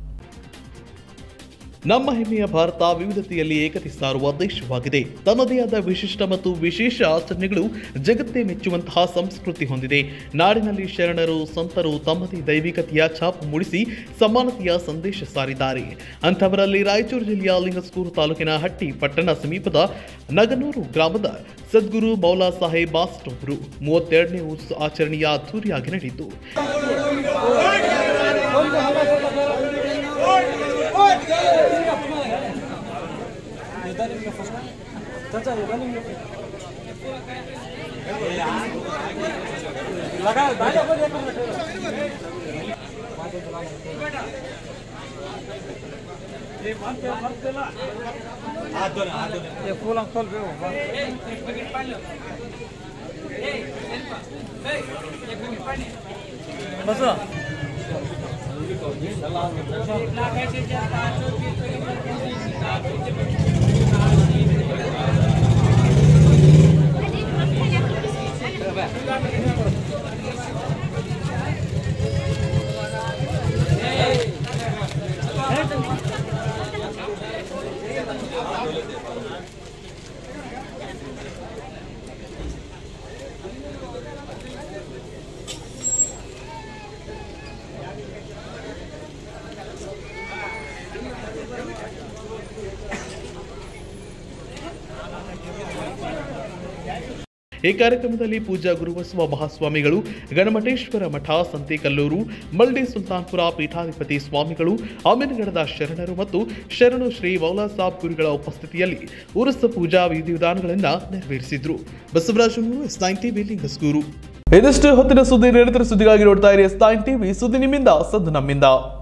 ನಮ್ಮ ಹೆಮ್ಮೆಯ ಭಾರತ ವಿವಿಧತೆಯಲ್ಲಿ ಏಕತೆ ಸಾರುವ ದೇಶವಾಗಿದೆ ತನ್ನದೇ ಆದ ವಿಶಿಷ್ಟ ಮತ್ತು ವಿಶೇಷ ಆಚರಣೆಗಳು ಜಗತ್ತೇ ಮೆಚ್ಚುವಂತಹ ಸಂಸ್ಕೃತಿ ಹೊಂದಿದೆ ನಾಡಿನಲ್ಲಿ ಶರಣರು ಸಂತರು ತಮ್ಮದೇ ದೈವಿಕತೆಯ ಛಾಪು ಮೂಡಿಸಿ ಸಮಾನತೆಯ ಸಂದೇಶ ಸಾರಿದ್ದಾರೆ ಅಂಥವರಲ್ಲಿ ರಾಯಚೂರು ಜಿಲ್ಲೆಯ ಲಿಂಗಸ್ಕೂರು ತಾಲೂಕಿನ ಹಟ್ಟಿ ಪಟ್ಟಣ ಸಮೀಪದ ನಗನೂರು ಗ್ರಾಮದ ಸದ್ಗುರು ಮೌಲಾ ಸಾಹೇಬ್ ಮಾಸ್ಟರ್ ಅವರು ಮೂವತ್ತೆರಡನೇ ಉತ್ಸವ ಆಚರಣೆಯ ಅದ್ದೂರಿಯಾಗಿ ನಡೆಯಿತು
ये फूल हम खोल पे हो बस
ಈ ಕಾರ್ಯಕ್ರಮದಲ್ಲಿ ಪೂಜಾ ಗುರುಬಸವ ಮಹಾಸ್ವಾಮಿಗಳು ಗಣಮಠೇಶ್ವರ ಮಠ ಸಂತೆಕಲ್ಲೂರು ಮಲ್ಡಿ ಸುಲ್ತಾನ್ಪುರ ಪೀಠಾಧಿಪತಿ ಸ್ವಾಮಿಗಳು ಆಮೇನಗಡದ ಶರಣರು ಮತ್ತು ಶರಣು ಶ್ರೀ ಮೌಲಾ ಸಾಬ್ ಗುರುಗಳ ಉಪಸ್ಥಿತಿಯಲ್ಲಿ ಉರುಸ ಪೂಜಾ ವಿಧಿವಿಧಾನಗಳನ್ನು ನೆರವೇರಿಸಿದ್ರು ಬಸವರಾಜನೂರು ಎಸ್ ನೈನ್ ಟಿವಿ ಲಿಂಗಸ್ಗೂರು ಇದಷ್ಟು ಹೊತ್ತಿನ ಸುದ್ದಿ ನಿರಂತರ ಸುದ್ದಿಗಾಗಿ ನೋಡ್ತಾ ಇರಿ ಎಸ್ ನೈನ್ ಟಿವಿ ಸುದ್ದಿ ನಿಮ್ಮಿಂದ ಸದ್ದು ನಮ್ಮಿಂದ